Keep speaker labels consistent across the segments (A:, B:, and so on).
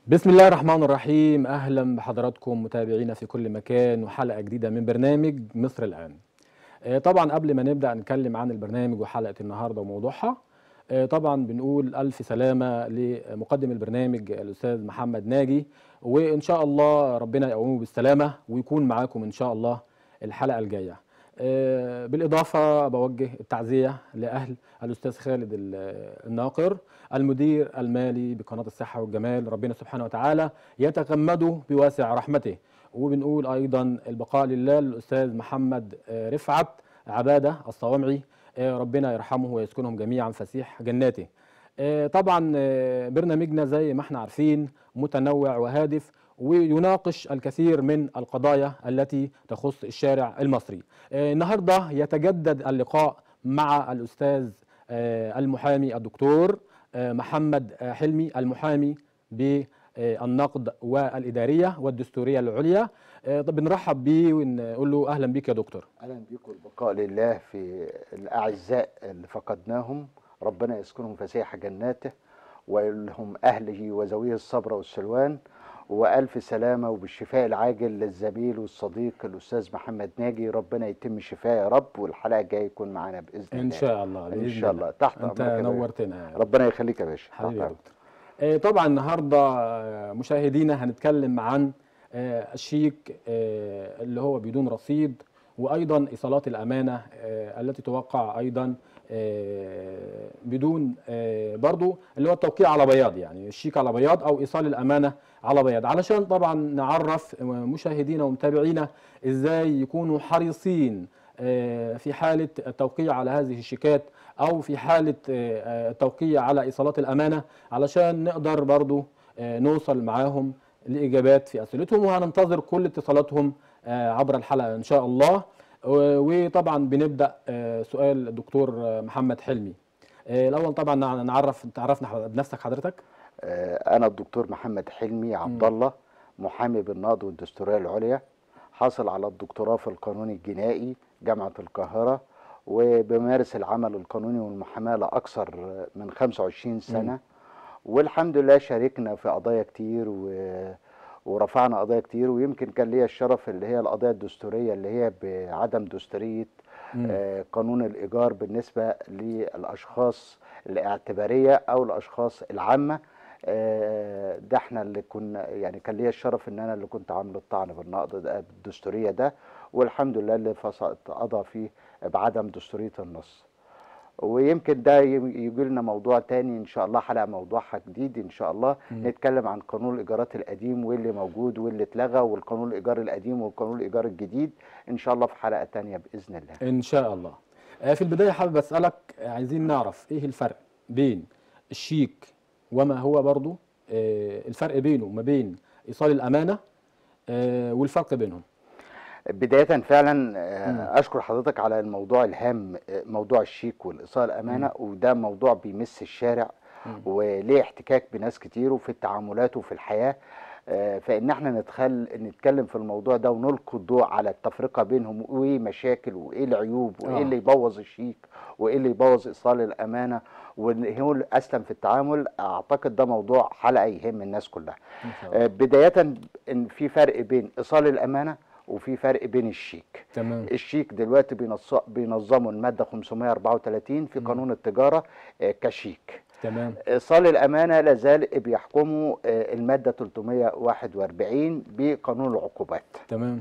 A: بسم الله الرحمن الرحيم اهلا بحضراتكم متابعينا في كل مكان وحلقه جديده من برنامج مصر الان آه، طبعا قبل ما نبدا نتكلم عن البرنامج وحلقه النهارده وموضوعها آه، طبعا بنقول الف سلامه لمقدم البرنامج الاستاذ محمد ناجي وان شاء الله ربنا يقومه بالسلامه ويكون معاكم ان شاء الله الحلقه الجايه آه، بالاضافه بوجه التعزيه لاهل الاستاذ خالد ال- الناقر المدير المالي بقناه الصحه والجمال ربنا سبحانه وتعالى يتغمده بواسع رحمته وبنقول ايضا البقاء لله للاستاذ محمد آه، رفعت عباده الصوامعي آه، ربنا يرحمه ويسكنهم جميعا فسيح جناته آه، طبعا آه، برنامجنا زي ما احنا عارفين متنوع وهادف ويناقش الكثير من القضايا التي تخص الشارع المصري آه، النهارده يتجدد اللقاء مع الاستاذ آه، المحامي الدكتور آه، محمد آه، حلمي المحامي بالنقد والإدارية والدستورية العليا آه، طب بنرحب بيه ونقول له أهلا بيك يا دكتور
B: اهلا بكم البقاء لله في الاعزاء اللي فقدناهم ربنا يسكنهم فسيح جناته ويلهم اهله وذويه الصبر والسلوان والف سلامه وبالشفاء العاجل للزميل والصديق الاستاذ محمد ناجي ربنا يتم الشفاء يا رب والحلقه الجايه يكون معانا باذن الله
A: إن شاء الله
B: ان
A: بإذن
B: شاء الله تحت
A: أنت
B: أمرك يا باشا.
A: نورتنا يا
B: ربنا يخليك يا باشا
A: حبيبي يا
B: تحت
A: دكتور آه، طبعا النهارده آه، مشاهدينا هنتكلم عن آه، الشيك آه، اللي هو بدون رصيد وايضا ايصالات الامانه آه، التي توقع ايضا آه، بدون آه، برضو اللي هو التوقيع على بياض يعني الشيك على بياض او ايصال الامانه على بياض علشان طبعا نعرف مشاهدينا ومتابعينا ازاي يكونوا حريصين آه، في حاله التوقيع على هذه الشيكات او في حاله آه، آه، التوقيع على ايصالات الامانه علشان نقدر برضو آه، نوصل معاهم لاجابات في اسئلتهم وهننتظر كل اتصالاتهم آه، عبر الحلقه ان شاء الله و- وطبعا بنبدا آه، سؤال الدكتور آه، محمد حلمي آه، الاول طبعا نع- نعرف تعرفنا بنفسك حضرتك
B: آه، انا الدكتور محمد حلمي عبد الله محامي بالنقض والدستوريه العليا حاصل على الدكتوراه في القانون الجنائي جامعه القاهره وبمارس العمل القانوني والمحاماه لاكثر من 25 سنه والحمد لله شاركنا في قضايا كتير و... ورفعنا قضايا كتير ويمكن كان ليا الشرف اللي هي القضايا الدستوريه اللي هي بعدم دستوريه آه، قانون الايجار بالنسبه للاشخاص الاعتباريه او الاشخاص العامه آه، ده احنا اللي كنا يعني كان ليا الشرف ان انا اللي كنت عامل الطعن بالنقض ده الدستوريه ده والحمد لله اللي فصل قضى فيه بعدم دستوريه النص ويمكن ده يجي لنا موضوع تاني ان شاء الله حلقه موضوعها جديد ان شاء الله نتكلم عن قانون الايجارات القديم واللي موجود واللي اتلغى والقانون الايجار القديم والقانون الايجار الجديد ان شاء الله في حلقه تانيه باذن الله
A: ان شاء الله آه، في البدايه حابب اسالك آه، عايزين نعرف ايه الفرق بين الشيك وما هو برضو آه، الفرق بينه وما بين ايصال الامانه آه، والفرق بينهم
B: بداية فعلا آه، أشكر حضرتك على الموضوع الهام آه، موضوع الشيك والإيصال أمانة وده موضوع بيمس الشارع وليه احتكاك بناس كتير وفي التعاملات وفي الحياة آه، فإن احنا ندخل نتكلم في الموضوع ده ونلقي الضوء على التفرقة بينهم وإيه مشاكل وإيه العيوب
A: آه.
B: وإيه اللي يبوظ الشيك وإيه اللي يبوظ إيصال الأمانة وإن هو الأسلم في التعامل أعتقد ده موضوع حلقة يهم الناس كلها
A: ان شاء الله
B: آه، بداية إن في فرق بين إيصال الأمانة وفي فرق بين الشيك
A: تمام
B: الشيك دلوقتي بينص- بينظموا المادة 534 في قانون التجارة آه، كشيك
A: تمام
B: إيصال الأمانة لازال بيحكمه آه، المادة 341 بقانون العقوبات
A: تمام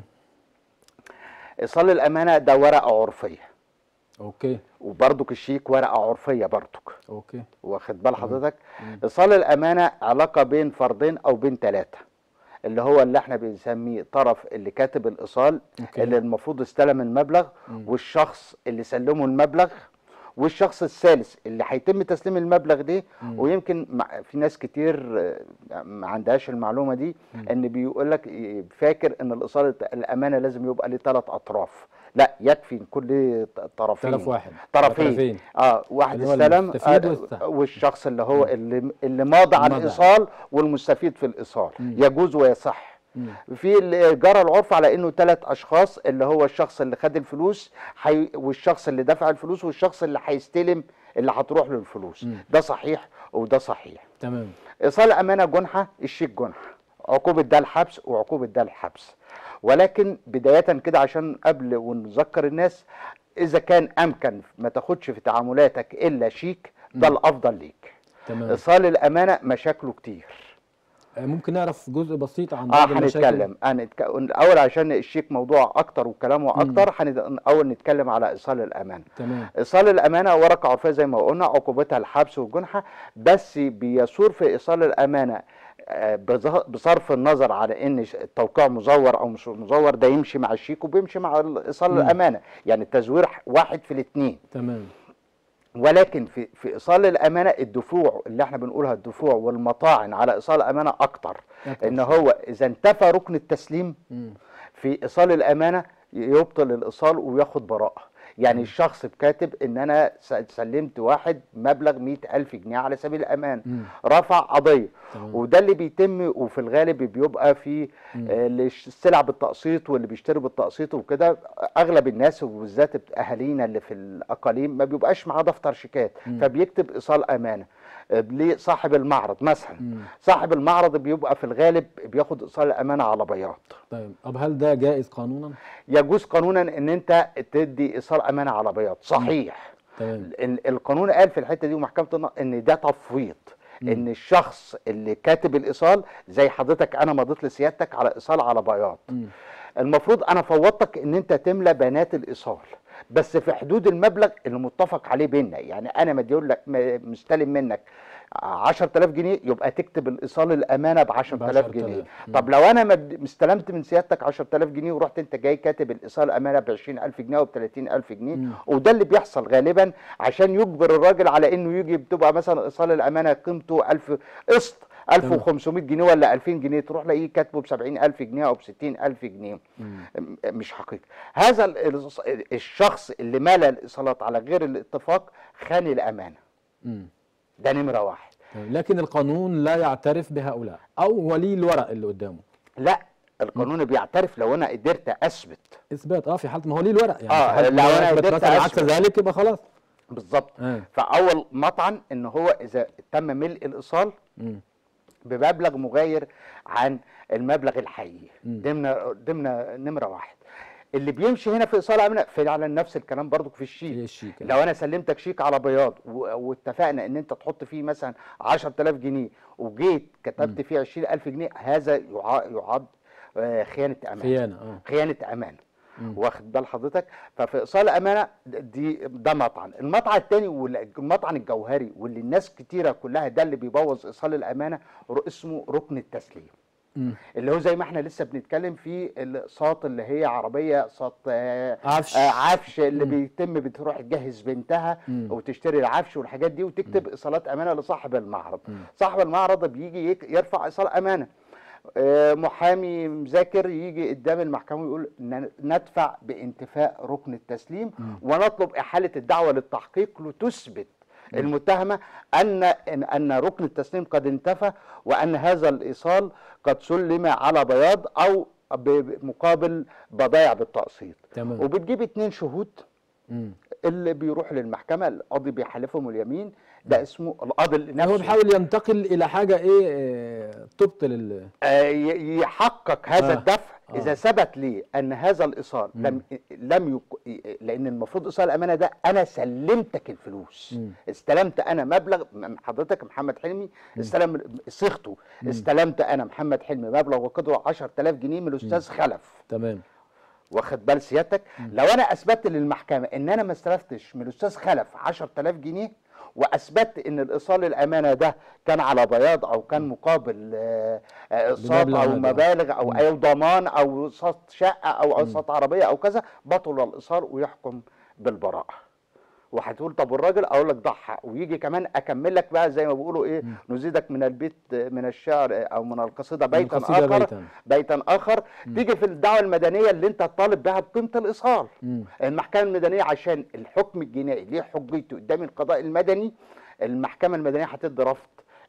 B: إيصال الأمانة ده ورقة عرفية
A: اوكي
B: وبرضك الشيك ورقة عرفية برضك
A: اوكي
B: واخد بال حضرتك ايصال الامانه علاقه بين فردين او بين ثلاثه اللي هو اللي احنا بنسميه طرف اللي كاتب الايصال
A: أوكي.
B: اللي المفروض استلم المبلغ والشخص اللي سلمه المبلغ والشخص الثالث اللي هيتم تسليم المبلغ ده ويمكن مع- في ناس كتير آه، ما عندهاش المعلومه دي ان بيقول لك فاكر ان الايصال الامانه لازم يبقى له ثلاث اطراف لا يكفي إن كل طرفين
A: طرف واحد
B: طرفين
A: طرفين.
B: اه واحد
A: اللي هو
B: استلم
A: المستفيد
B: آه،
A: والسحب.
B: والشخص اللي هو اللي اللي ماضى على
A: ماضى.
B: الايصال والمستفيد في الايصال يجوز ويصح في اللي جرى العرف على انه ثلاث اشخاص اللي هو الشخص اللي خد الفلوس حي... والشخص اللي دفع الفلوس والشخص اللي هيستلم اللي هتروح له الفلوس ده صحيح وده صحيح
A: تمام
B: ايصال امانه جنحه الشيك جنحه عقوبه ده الحبس وعقوبه ده الحبس ولكن بدايه كده عشان قبل ونذكر الناس اذا كان امكن ما تاخدش في تعاملاتك الا شيك ده الافضل ليك
A: تمام
B: ايصال الامانه مشاكله كتير
A: آه، ممكن نعرف جزء بسيط عن
B: اه
A: بعض المشاكل
B: هنتكلم هنتك... الاول عشان الشيك موضوع اكتر وكلامه اكتر هن... اول نتكلم على ايصال الامانه
A: تمام
B: ايصال الامانه ورقه عرفيه زي ما قلنا عقوبتها الحبس والجنحه بس بيثور في ايصال الامانه آه، بظ- بصرف النظر على ان ش- التوقيع مزور او مش مزور ده يمشي مع الشيك وبيمشي مع ال- ايصال
A: مم.
B: الامانه يعني التزوير ح- واحد في الاثنين
A: تمام
B: ولكن في في ايصال الامانه الدفوع اللي احنا بنقولها الدفوع والمطاعن على ايصال الامانه اكتر
A: أكتر
B: ان هو اذا انتفى ركن التسليم
A: مم.
B: في ايصال الامانه يبطل الايصال وياخد براءه يعني الشخص كاتب ان انا س- سلمت واحد مبلغ مئة ألف جنيه على سبيل الامان
A: مم.
B: رفع قضيه
A: تمام.
B: وده اللي بيتم وفي الغالب بيبقى في آه، اللي ش- السلع بالتقسيط واللي بيشتري بالتقسيط وكده اغلب الناس وبالذات اهالينا اللي في الاقاليم ما بيبقاش معاه دفتر شيكات فبيكتب ايصال امانه آه، لصاحب المعرض مثلا
A: مم.
B: صاحب المعرض بيبقى في الغالب بياخد ايصال الامانه على بياض
A: طيب طب هل ده جائز قانونا؟
B: يجوز قانونا ان انت تدي ايصال امانه على بياض صحيح
A: تمام
B: ال- القانون قال في الحته دي ومحكمه النقض ان ده تفويض ان الشخص اللي كاتب الايصال زي حضرتك انا مضيت لسيادتك على ايصال على بياض
A: مم.
B: المفروض انا فوضتك ان انت تملى بيانات الايصال بس في حدود المبلغ اللي متفق عليه بينا يعني انا مديون لك م- مستلم منك 10000 جنيه يبقى تكتب الايصال الامانه ب 10000 جنيه
A: 10,000.
B: طب لو انا مد- مستلمت من سيادتك 10000 جنيه ورحت انت جاي كاتب الايصال امانه ب 20000 جنيه او ب 30000 جنيه
A: مم.
B: وده اللي بيحصل غالبا عشان يجبر الراجل على انه يجي بتبقى مثلا ايصال الامانه قيمته 1000 قسط 1500 جنيه ولا 2000 جنيه تروح لاقيه كاتبه ب 70000 جنيه او ب 60000 جنيه
A: مم.
B: م- مش حقيقي هذا ال- ال- الشخص اللي مال الايصالات على غير الاتفاق خان الامانه
A: مم.
B: ده نمره واحد
A: تمام. لكن القانون لا يعترف بهؤلاء او ولي الورق اللي قدامه
B: لا القانون بيعترف لو انا قدرت اثبت
A: اثبات اه في حاله ما هو ليه الورق يعني
B: آه،
A: في حالة
B: لو
A: ما
B: أنا
A: يثبت
B: قدرت
A: مثلا عكس
B: أثبت.
A: ذلك يبقى خلاص
B: بالظبط
A: آه.
B: فاول مطعن ان هو اذا تم ملء الايصال
A: مم.
B: بمبلغ مغاير عن المبلغ الحقيقي
A: مم.
B: ضمن ضمن نمره واحد اللي بيمشي هنا في ايصال امانه فعلا نفس الكلام برضو في الشيك
A: في الشيك
B: لو انا سلمتك شيك على بياض و- واتفقنا ان انت تحط فيه مثلا 10000 جنيه وجيت كتبت فيه 20000 جنيه هذا يع- يعد آه، خيانه امانه
A: خيانه اه
B: خيانه امانه
A: مم.
B: واخد بال حضرتك ففي ايصال امانه دي ده مطعن المطعن الثاني والمطعن الجوهري واللي الناس كتيره كلها ده اللي بيبوظ ايصال الامانه ر- اسمه ركن التسليم
A: مم.
B: اللي هو زي ما احنا لسه بنتكلم في الاقساط اللي هي عربيه اقساط آه،
A: عفش
B: آه، عفش اللي
A: مم.
B: بيتم بتروح تجهز بنتها
A: مم.
B: وتشتري العفش والحاجات دي وتكتب ايصالات امانه لصاحب المعرض
A: مم.
B: صاحب المعرض بيجي يك- يرفع ايصال امانه آه، محامي مذاكر يجي قدام المحكمه ويقول ن- ندفع بانتفاء ركن التسليم
A: مم.
B: ونطلب احاله الدعوه للتحقيق لتثبت المتهمه ان ان أن ركن التسليم قد انتفى وان هذا الايصال قد سلم على بياض او ب- مقابل بضائع بالتقسيط
A: تمام
B: وبتجيب اتنين شهود
A: مم.
B: اللي بيروح للمحكمه القاضي بيحلفهم اليمين ده اسمه القاضي
A: هو
B: نفسه
A: بيحاول ينتقل الى حاجه ايه آه، تبطل ال
B: آه، ي- يحقق هذا
A: آه.
B: الدفع
A: آه.
B: اذا ثبت لي ان هذا الايصال لم لم يك... لان المفروض ايصال الامانه ده انا سلمتك الفلوس
A: مم.
B: استلمت انا مبلغ م- حضرتك محمد حلمي استلم صيغته استلمت انا محمد حلمي مبلغ وقدره 10000 جنيه من الاستاذ خلف
A: تمام
B: واخد بال سيادتك لو انا اثبتت للمحكمه ان انا ما استلفتش من الاستاذ خلف 10000 جنيه واثبتت ان الايصال الامانه ده كان على بياض او كان مقابل آه، آه، اقساط
A: بمبلغ
B: او
A: مادي.
B: مبالغ او اي ضمان او اقساط شقه او اقساط عربيه او كذا بطل الايصال ويحكم بالبراءه وهتقول طب والراجل اقول لك ضحى ويجي كمان اكمل لك بقى زي ما بيقولوا ايه نزيدك من البيت من الشعر او من القصيده بيتا
A: القصيدة
B: اخر
A: بيتاً.
B: بيتا اخر تيجي في الدعوه المدنيه اللي انت طالب بها بقيمه الايصال
A: مم.
B: المحكمه المدنيه عشان الحكم الجنائي ليه حجيته قدام القضاء المدني المحكمه المدنيه هتدي رفض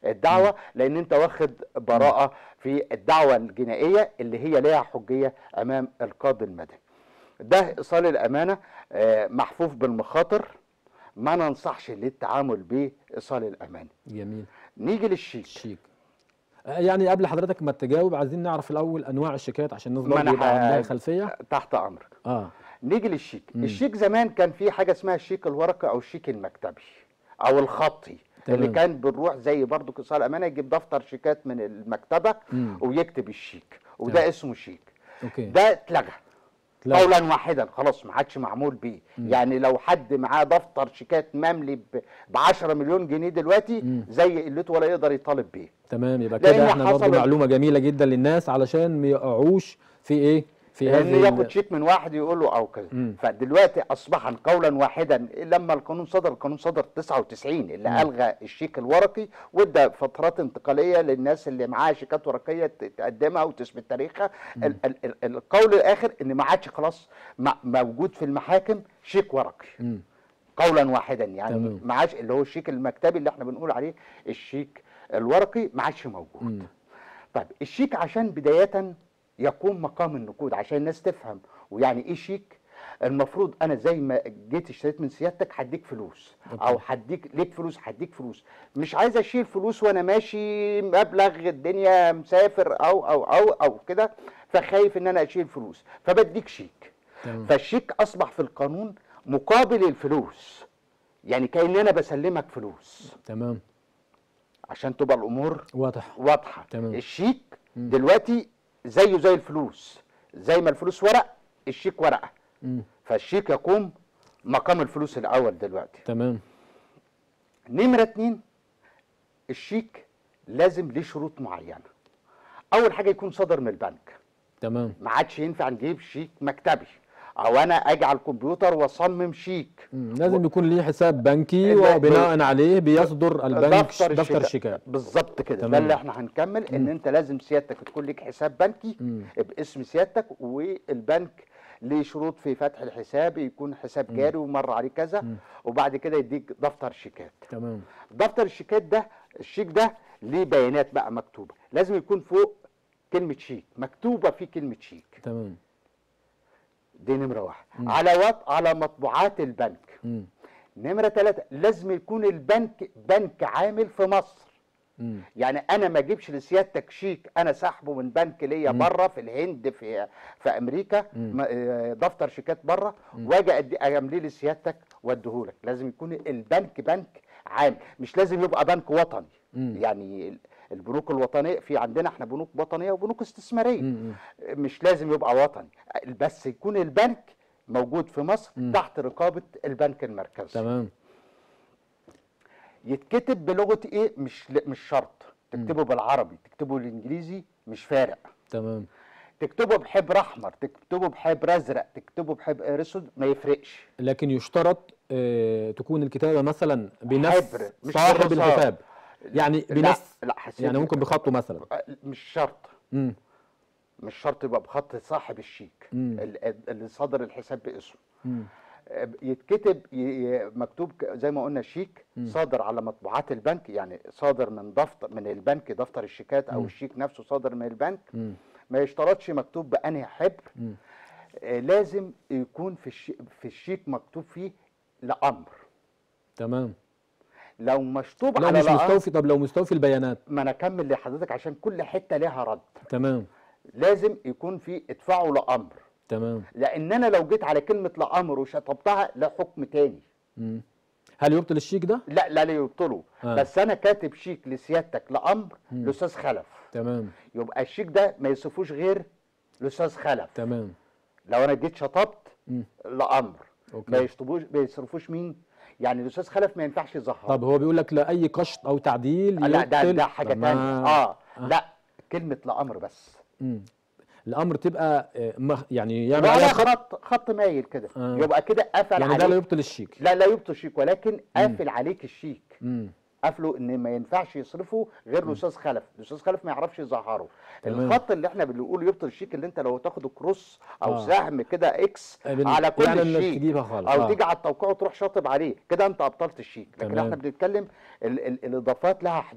B: الدعوه لان انت واخد براءه في الدعوه الجنائيه اللي هي ليها حجيه امام القاضي المدني ده ايصال الامانه آه، محفوف بالمخاطر ما ننصحش للتعامل بايصال الامانه
A: جميل
B: نيجي للشيك
A: الشيك آه، يعني قبل حضرتك ما تجاوب عايزين نعرف الاول انواع الشيكات عشان الناس
B: ما
A: برضه
B: أنا
A: يبقى
B: ه-
A: عندها خلفيه
B: تحت امرك
A: اه
B: نيجي للشيك
A: مم.
B: الشيك زمان كان في حاجه اسمها الشيك الورقي او الشيك المكتبي او الخطي
A: تمام.
B: اللي كان بنروح زي برضو كسال امانه يجيب دفتر شيكات من المكتبه
A: مم.
B: ويكتب الشيك وده
A: تمام.
B: اسمه شيك
A: اوكي
B: ده اتلغى
A: لا.
B: قولا واحدا خلاص ما عادش معمول بيه يعني لو حد معاه دفتر شيكات مملي ب 10 مليون جنيه دلوقتي
A: مم.
B: زي قلته ولا يقدر يطالب بيه
A: تمام يبقى
B: لأن
A: كده احنا
B: حصل
A: برضه
B: ال-
A: معلومه جميله جدا للناس علشان ما يقعوش في ايه في
B: لان
A: هذه
B: ياخد
A: ال-
B: شيك من واحد يقول له او كذا
A: مم.
B: فدلوقتي اصبح قولا واحدا لما القانون صدر القانون صدر 99 اللي
A: مم.
B: الغى الشيك الورقي وادى فترات انتقاليه للناس اللي معاها شيكات ورقيه ت- تقدمها وتثبت تاريخها ال- ال- ال- القول الاخر ان ما عادش خلاص م- موجود في المحاكم شيك ورقي
A: مم.
B: قولا واحدا يعني
A: تمام.
B: ما عادش اللي هو الشيك المكتبي اللي احنا بنقول عليه الشيك الورقي ما عادش موجود
A: مم.
B: طيب الشيك عشان بداية يقوم مقام النقود عشان الناس تفهم ويعني ايه شيك المفروض انا زي ما جيت اشتريت من سيادتك هديك فلوس
A: أوكي.
B: او هديك ليك فلوس هديك فلوس مش عايز اشيل فلوس وانا ماشي مبلغ الدنيا مسافر او او او او كده فخايف ان انا اشيل فلوس فبديك شيك
A: تمام
B: فالشيك اصبح في القانون مقابل الفلوس يعني كأن انا بسلمك فلوس
A: تمام
B: عشان تبقى الامور
A: واضح
B: واضحه
A: تمام.
B: الشيك
A: مم.
B: دلوقتي زيه زي الفلوس زي ما الفلوس ورق الشيك ورقه
A: مم.
B: فالشيك يقوم مقام الفلوس الاول دلوقتي
A: تمام
B: نمره اتنين الشيك لازم ليه شروط معينه اول حاجه يكون صادر من البنك
A: تمام
B: ما عادش ينفع نجيب شيك مكتبي او انا اجي على الكمبيوتر واصمم شيك
A: مم. لازم يكون ليه حساب بنكي
B: ال-
A: وبناء عليه بيصدر البنك
B: دفتر
A: دفتر
B: الشيكات.
A: الشيكات
B: بالظبط كده ده
A: تمام.
B: اللي احنا هنكمل ان
A: مم.
B: انت لازم سيادتك تكون لك حساب بنكي
A: مم.
B: باسم سيادتك والبنك ليه شروط في فتح الحساب يكون حساب
A: مم.
B: جاري ومر عليه كذا
A: مم.
B: وبعد كده يديك دفتر شيكات
A: تمام
B: دفتر الشيكات ده الشيك ده ليه بيانات بقى مكتوبه لازم يكون فوق كلمه شيك مكتوبه في كلمه شيك
A: تمام
B: دي نمره واحد
A: مم.
B: على وط... على مطبوعات البنك
A: مم.
B: نمره ثلاثه لازم يكون البنك بنك عامل في مصر
A: مم.
B: يعني انا ما اجيبش لسيادتك شيك انا سحبه من بنك ليا
A: مم.
B: بره في الهند في في امريكا
A: مم.
B: ما- آه، دفتر شيكات بره
A: مم.
B: واجي أدي- اجامليه لسيادتك واديهولك لازم يكون البنك بنك عام مش لازم يبقى بنك وطني
A: مم.
B: يعني ال- البنوك الوطنيه في عندنا احنا بنوك وطنيه وبنوك استثماريه
A: مم.
B: مش لازم يبقى وطني بس يكون البنك موجود في مصر
A: مم.
B: تحت رقابه البنك المركزي
A: تمام
B: يتكتب بلغه ايه مش مش شرط تكتبه بالعربي تكتبه بالانجليزي مش فارق
A: تمام
B: تكتبه بحبر احمر تكتبه بحبر ازرق تكتبه بحبر اسود ما يفرقش
A: لكن يشترط آه تكون الكتابه مثلا بنفس
B: حبر، مش
A: صاحب
B: بالرصاص.
A: الحساب يعني
B: لا
A: بنفس
B: لا حسيت
A: يعني ممكن بخطه مثلا
B: مش شرط
A: مم.
B: مش شرط يبقى بخط صاحب الشيك
A: مم.
B: ال- اللي صدر الحساب باسمه
A: مم.
B: يتكتب ي- ي- مكتوب ك- زي ما قلنا شيك
A: مم.
B: صادر على مطبوعات البنك يعني صادر من دفتر من البنك دفتر الشيكات او
A: مم.
B: الشيك نفسه صادر من البنك
A: مم.
B: ما يشترطش مكتوب بأنهي حبر
A: مم.
B: آه، لازم يكون في الشيك في الشيك مكتوب فيه لأمر
A: تمام
B: لو مشطوب
A: لو
B: على
A: مش
B: لأمر
A: مستوفي طب لو مستوفي البيانات
B: ما انا اكمل لحضرتك عشان كل حته ليها رد
A: تمام
B: لازم يكون في ادفعوا لأمر
A: تمام
B: لان انا لو جيت على كلمه لأمر وشطبتها لا حكم تاني
A: مم. هل يبطل الشيك ده
B: لا لا لا يبطلوا
A: آه.
B: بس انا كاتب شيك لسيادتك لأمر
A: مم.
B: الاستاذ خلف
A: تمام
B: يبقى الشيك ده ما يصرفوش غير الاستاذ خلف
A: تمام
B: لو انا جيت شطبت
A: مم.
B: لأمر ما
A: اوكي
B: يشطبوش ما يصرفوش مين يعني الاستاذ خلف ما ينفعش يظهر
A: طب هو بيقول لك لا اي قشط او تعديل
B: لا ده
A: يبطل
B: ده حاجه
A: طب
B: تانية
A: ما-
B: اه
A: آه.
B: لا كلمه لأمر بس
A: مم. الامر تبقى آه، مخ- يعني يعمل عليها
B: ولا
A: خط
B: خط خط مايل كده
A: آه.
B: يبقى كده قفل
A: يعني ده
B: عليك
A: لا يبطل الشيك
B: لا لا يبطل شيك ولكن قافل عليك الشيك
A: مم.
B: قافله ان ما ينفعش يصرفه غير الاستاذ خلف الاستاذ خلف ما يعرفش يظهره
A: تمام.
B: الخط اللي احنا بنقول يبطل الشيك اللي انت لو تاخده كروس او
A: آه.
B: سهم كده اكس
A: بن-
B: على كل
A: يعني انك
B: الشيك
A: تجيبها خالص
B: او
A: آه.
B: تيجي على التوقيع وتروح شاطب عليه كده انت ابطلت الشيك لكن
A: تمام.
B: احنا بنتكلم ال ال الاضافات لها حدود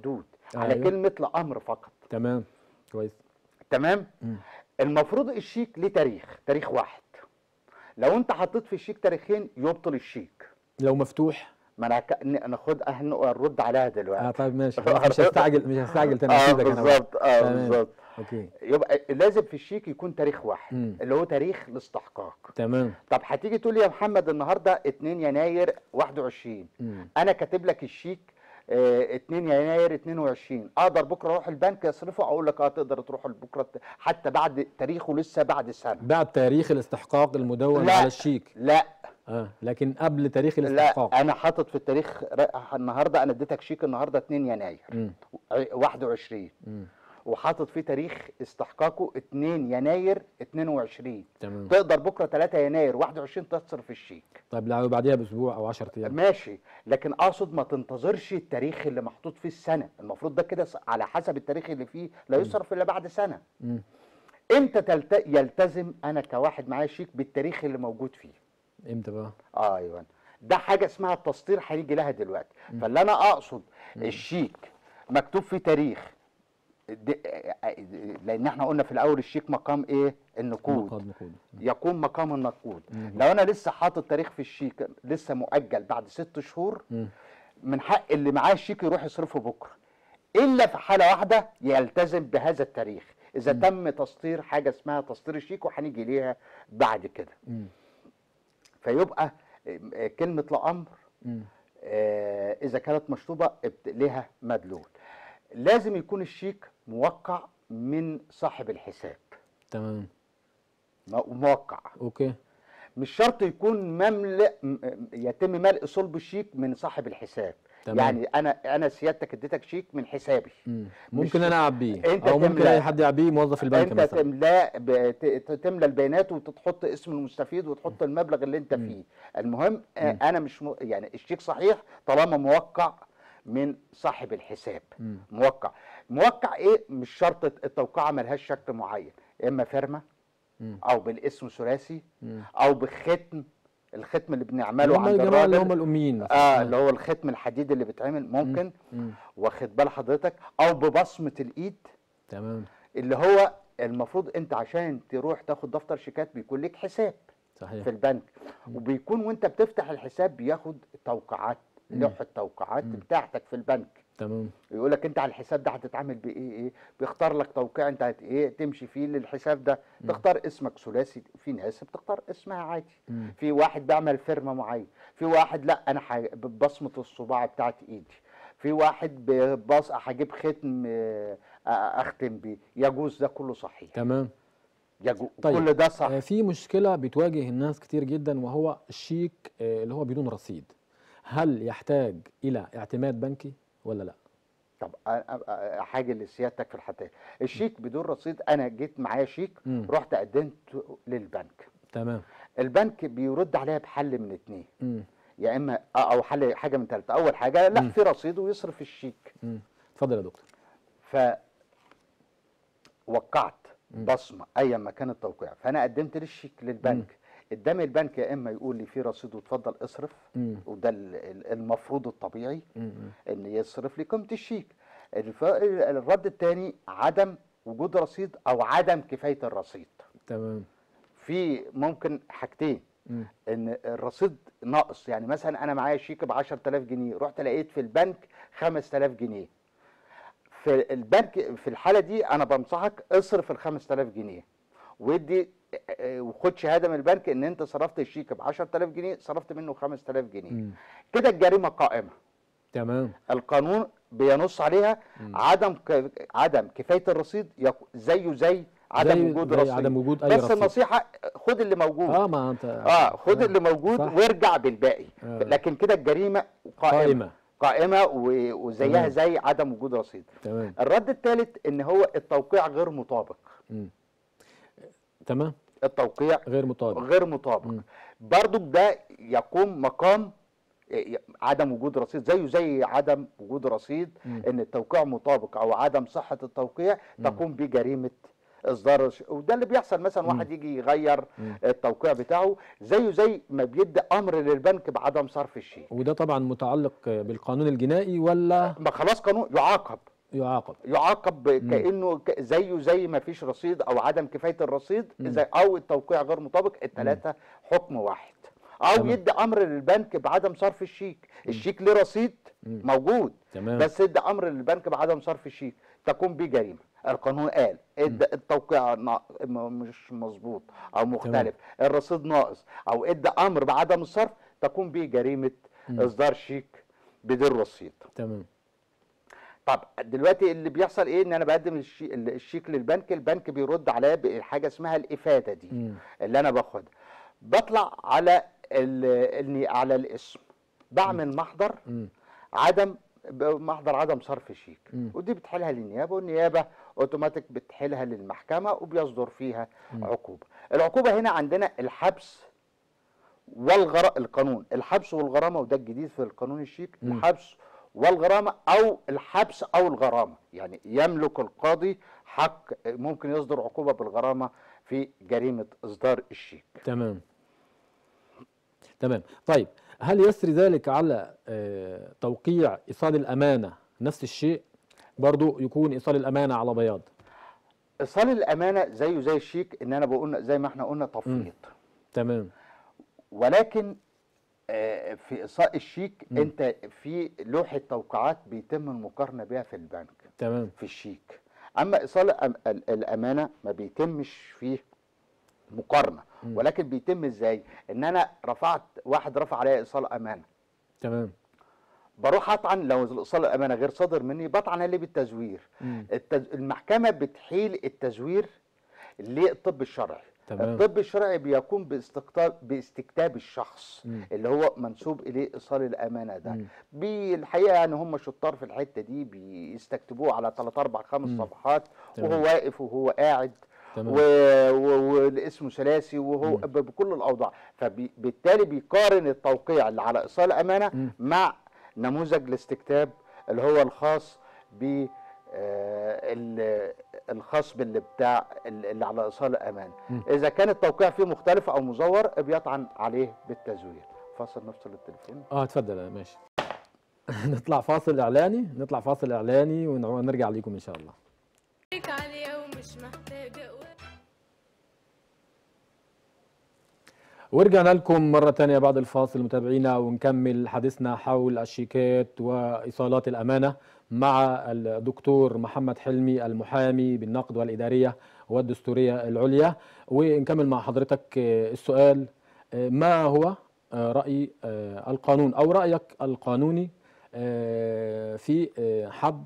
B: على
A: أيوة.
B: كلمه لامر فقط
A: تمام كويس
B: تمام
A: مم.
B: المفروض الشيك ليه تاريخ تاريخ واحد لو انت حطيت في الشيك تاريخين يبطل الشيك
A: لو مفتوح
B: ما انا ك- ن- ناخد نرد عليها
A: اه
B: دلوقتي
A: طيب ماشي خلاص، مش هستعجل مش هستعجل تاني
B: اه
A: هسيبك انا بقى.
B: بالظبط اه
A: تمام.
B: بالظبط
A: اوكي
B: يبقى لازم في الشيك يكون تاريخ واحد
A: مم.
B: اللي هو تاريخ الاستحقاق
A: تمام
B: طب هتيجي تقول لي يا محمد النهارده 2 يناير 21
A: مم.
B: انا كاتب لك الشيك آه، 2 يناير 22 اقدر بكره اروح البنك اصرفه اقول لك اه تقدر تروح بكره حتى بعد تاريخه لسه بعد سنه
A: بعد تاريخ الاستحقاق المدون
B: لا.
A: على الشيك
B: لا
A: اه لكن قبل تاريخ الاستحقاق
B: لا انا حاطط في التاريخ ر- النهارده انا اديتك شيك النهارده 2 يناير
A: مم.
B: ع- 21
A: مم.
B: وحاطط فيه تاريخ استحقاقه 2 يناير 22
A: تمام
B: تقدر بكره 3 يناير 21 تصرف الشيك
A: طيب لو بعديها باسبوع او 10 ايام
B: ماشي لكن اقصد ما تنتظرش التاريخ اللي محطوط فيه السنه المفروض ده كده س- على حسب التاريخ اللي فيه لا يصرف الا بعد سنه
A: مم.
B: امتى تلت... يلتزم انا كواحد معايا شيك بالتاريخ اللي موجود فيه
A: امتى بقى
B: اه ايوه ده حاجه اسمها التسطير هنيجي لها دلوقتي فاللي انا اقصد الشيك مكتوب فيه تاريخ د- لان احنا قلنا في الاول الشيك مقام ايه النقود
A: نقاد نقود
B: يقوم مقام النقود
A: مم.
B: لو انا لسه حاطط تاريخ في الشيك لسه مؤجل بعد ست شهور
A: مم.
B: من حق اللي معاه الشيك يروح يصرفه بكره الا في حاله واحده يلتزم بهذا التاريخ اذا تم تسطير حاجه اسمها تسطير الشيك وهنيجي ليها بعد كده
A: مم.
B: فيبقى آه، كلمه لامر
A: مم.
B: آه، اذا كانت مشطوبه ابت- لها مدلول لازم يكون الشيك موقع من صاحب الحساب
A: تمام
B: م- موقع
A: اوكي
B: مش شرط يكون مملئ م- يتم ملء صلب الشيك من صاحب الحساب
A: تمام.
B: يعني انا انا سيادتك اديتك شيك من حسابي
A: مم.
B: مش-
A: ممكن انا اعبيه
B: أنت
A: او ممكن
B: تملأ-
A: اي حد يعبيه موظف البنك
B: انت
A: مثلا
B: تملا ب- ت- تملى البيانات وتحط اسم المستفيد وتحط المبلغ اللي انت فيه المهم آه، انا مش م... يعني الشيك صحيح طالما موقع من صاحب الحساب
A: مم.
B: موقع موقع ايه مش شرط التوقيعه ملهاش شكل معين يا اما فيرما
A: مم.
B: او بالاسم ثلاثي
A: مم.
B: او بختم الختم اللي بنعمله
A: اللي هم
B: عند
A: الجماعه اللي هم
B: الراجل
A: الاميين مثلا
B: اه اللي هو الختم الحديد اللي بيتعمل ممكن
A: مم.
B: واخد بال حضرتك او ببصمه الايد
A: تمام
B: اللي هو المفروض انت عشان تروح تاخد دفتر شيكات بيكون لك حساب
A: صحيح
B: في البنك وبيكون وانت بتفتح الحساب بياخد توقيعات
A: مم.
B: لوحه توقيعات بتاعتك في البنك
A: تمام
B: يقول لك انت على الحساب ده هتتعامل بايه ايه بيختار لك توقيع انت هت ايه تمشي فيه للحساب ده تختار اسمك ثلاثي في ناس بتختار اسمها عادي
A: مم.
B: في واحد بيعمل فيرما معين في واحد لا انا ح- ببصمه الصباع بتاعت ايدي في واحد ببص هجيب ختم آه، آه، اختم بيه يجوز ده كله صحيح
A: تمام
B: يجوز
A: طيب
B: كل ده صح
A: آه، في مشكله بتواجه الناس كتير جدا وهو الشيك آه، اللي هو بدون رصيد هل يحتاج الى اعتماد بنكي ولا لا
B: طب أنا- أنا- حاجه لسيادتك في الحتايه الشيك بدون رصيد انا جيت معايا شيك
A: مم.
B: رحت قدمت للبنك
A: تمام
B: البنك بيرد عليها بحل من اتنين
A: مم.
B: يا اما او حل حاجه من ثالثه اول حاجه لا
A: مم.
B: في رصيد ويصرف الشيك
A: مم. اتفضل يا دكتور
B: ف وقعت بصمه ايا ما كان التوقيع فانا قدمت للشيك للبنك قدام البنك يا اما يقول لي في رصيد وتفضل اصرف
A: مم.
B: وده ال- ال- المفروض الطبيعي
A: مم.
B: ان يصرف لي قيمه الشيك الف- الرد الثاني عدم وجود رصيد او عدم كفايه الرصيد
A: تمام
B: في ممكن حاجتين
A: مم.
B: ان الرصيد ناقص يعني مثلا انا معايا شيك ب 10000 جنيه رحت لقيت في البنك 5000 جنيه في البنك في الحاله دي انا بنصحك اصرف ال 5000 جنيه وادي آه، وخد شهاده من البنك ان انت صرفت الشيك ب 10000 جنيه صرفت منه 5000 جنيه
A: مم.
B: كده الجريمه قائمه
A: تمام
B: القانون بينص عليها عدم ك... عدم كفايه الرصيد يق- زيه زي عدم
A: زي-
B: وجود
A: زي
B: رصيد
A: عدم وجود أي
B: بس
A: رصيد.
B: النصيحه خد اللي موجود
A: اه ما انت
B: اه خد اللي موجود
A: صح.
B: وارجع بالباقي
A: آه.
B: لكن كده الجريمه قائمه
A: قائمة.
B: قائمه و- وزيها
A: تمام.
B: زي عدم وجود رصيد
A: تمام
B: الرد الثالث ان هو التوقيع غير مطابق
A: مم. تمام
B: التوقيع
A: غير مطابق
B: غير مطابق
A: مم.
B: برضو ده يقوم مقام ي- عدم وجود رصيد زيه زي عدم وجود رصيد
A: مم.
B: ان التوقيع مطابق او عدم صحه التوقيع تقوم بجريمه اصدار الش- وده اللي بيحصل مثلا واحد يجي يغير
A: مم.
B: التوقيع بتاعه زيه زي ما بيدي امر للبنك بعدم صرف الشيء
A: وده طبعا متعلق بالقانون الجنائي ولا
B: ما خلاص قانون يعاقب
A: يعاقب
B: يعاقب كانه ك- زيه زي ما فيش رصيد او عدم كفايه الرصيد زي او التوقيع غير مطابق الثلاثه حكم واحد او
A: تمام.
B: يدي امر للبنك بعدم صرف الشيك الشيك ليه رصيد موجود
A: تمام
B: بس ادى امر للبنك بعدم صرف الشيك تكون به جريمه القانون قال ادى التوقيع نا- م- مش مظبوط او مختلف الرصيد ناقص او ادى امر بعدم الصرف تكون به جريمه اصدار شيك بدون رصيد
A: تمام
B: طب دلوقتي اللي بيحصل ايه ان انا بقدم الشي- الشيك للبنك البنك بيرد عليا بحاجه اسمها الافاده دي
A: مم.
B: اللي انا باخدها بطلع على ال- اني على الاسم بعمل محضر
A: مم.
B: عدم ب- محضر عدم صرف شيك
A: مم.
B: ودي بتحيلها للنيابه والنيابه اوتوماتيك بتحيلها للمحكمه وبيصدر فيها عقوبه العقوبه هنا عندنا الحبس والغرامه القانون الحبس والغرامه وده الجديد في القانون الشيك
A: مم.
B: الحبس والغرامه او الحبس او الغرامه يعني يملك القاضي حق ممكن يصدر عقوبه بالغرامه في جريمه اصدار الشيك
A: تمام تمام طيب هل يسري ذلك على آه، توقيع ايصال الامانه نفس الشيء برضو يكون ايصال الامانه على بياض
B: ايصال الامانه زيه زي الشيك ان انا بقول زي ما احنا قلنا تفويض
A: تمام
B: ولكن آه، في ايصال الشيك انت في لوحه توقيعات بيتم المقارنه بها في البنك
A: تمام
B: في الشيك اما ايصال الأم- ال- الامانه ما بيتمش فيه مقارنه ولكن بيتم ازاي ان انا رفعت واحد رفع عليا ايصال امانه
A: تمام
B: بروح اطعن لو ايصال الامانه غير صادر مني بطعن عليه بالتزوير
A: مم.
B: التز... المحكمه بتحيل التزوير للطب الشرعي
A: تمام.
B: الطب الشرعي بيقوم باستقطاب باستكتاب الشخص
A: مم.
B: اللي هو منسوب اليه ايصال الامانه ده
A: مم.
B: بالحقيقه يعني هم شطار في الحته دي بيستكتبوه على 3 4 5 صفحات
A: تمام.
B: وهو واقف وهو قاعد
A: تمام.
B: و... و... والاسم ثلاثي وهو ب... بكل الاوضاع فبالتالي بيقارن التوقيع اللي على ايصال الامانه
A: مم.
B: مع نموذج الاستكتاب اللي هو الخاص ب آه، ال- الخاص باللي بتاع اللي على ايصال الامان
A: مم.
B: اذا كان التوقيع فيه مختلف او مزور بيطعن عليه بالتزوير فاصل نفصل التليفون
A: اه اتفضل ماشي نطلع فاصل اعلاني نطلع فاصل اعلاني ونرجع ليكم ان شاء الله
C: عليك عليا ومش محتاجة
A: ورجعنا لكم مرة تانية بعد الفاصل متابعينا ونكمل حديثنا حول الشيكات وإيصالات الأمانة مع الدكتور محمد حلمي المحامي بالنقد والإدارية والدستورية العليا ونكمل مع حضرتك آه، السؤال آه، ما هو آه، رأي آه، القانون أو رأيك القانوني آه، في آه، حد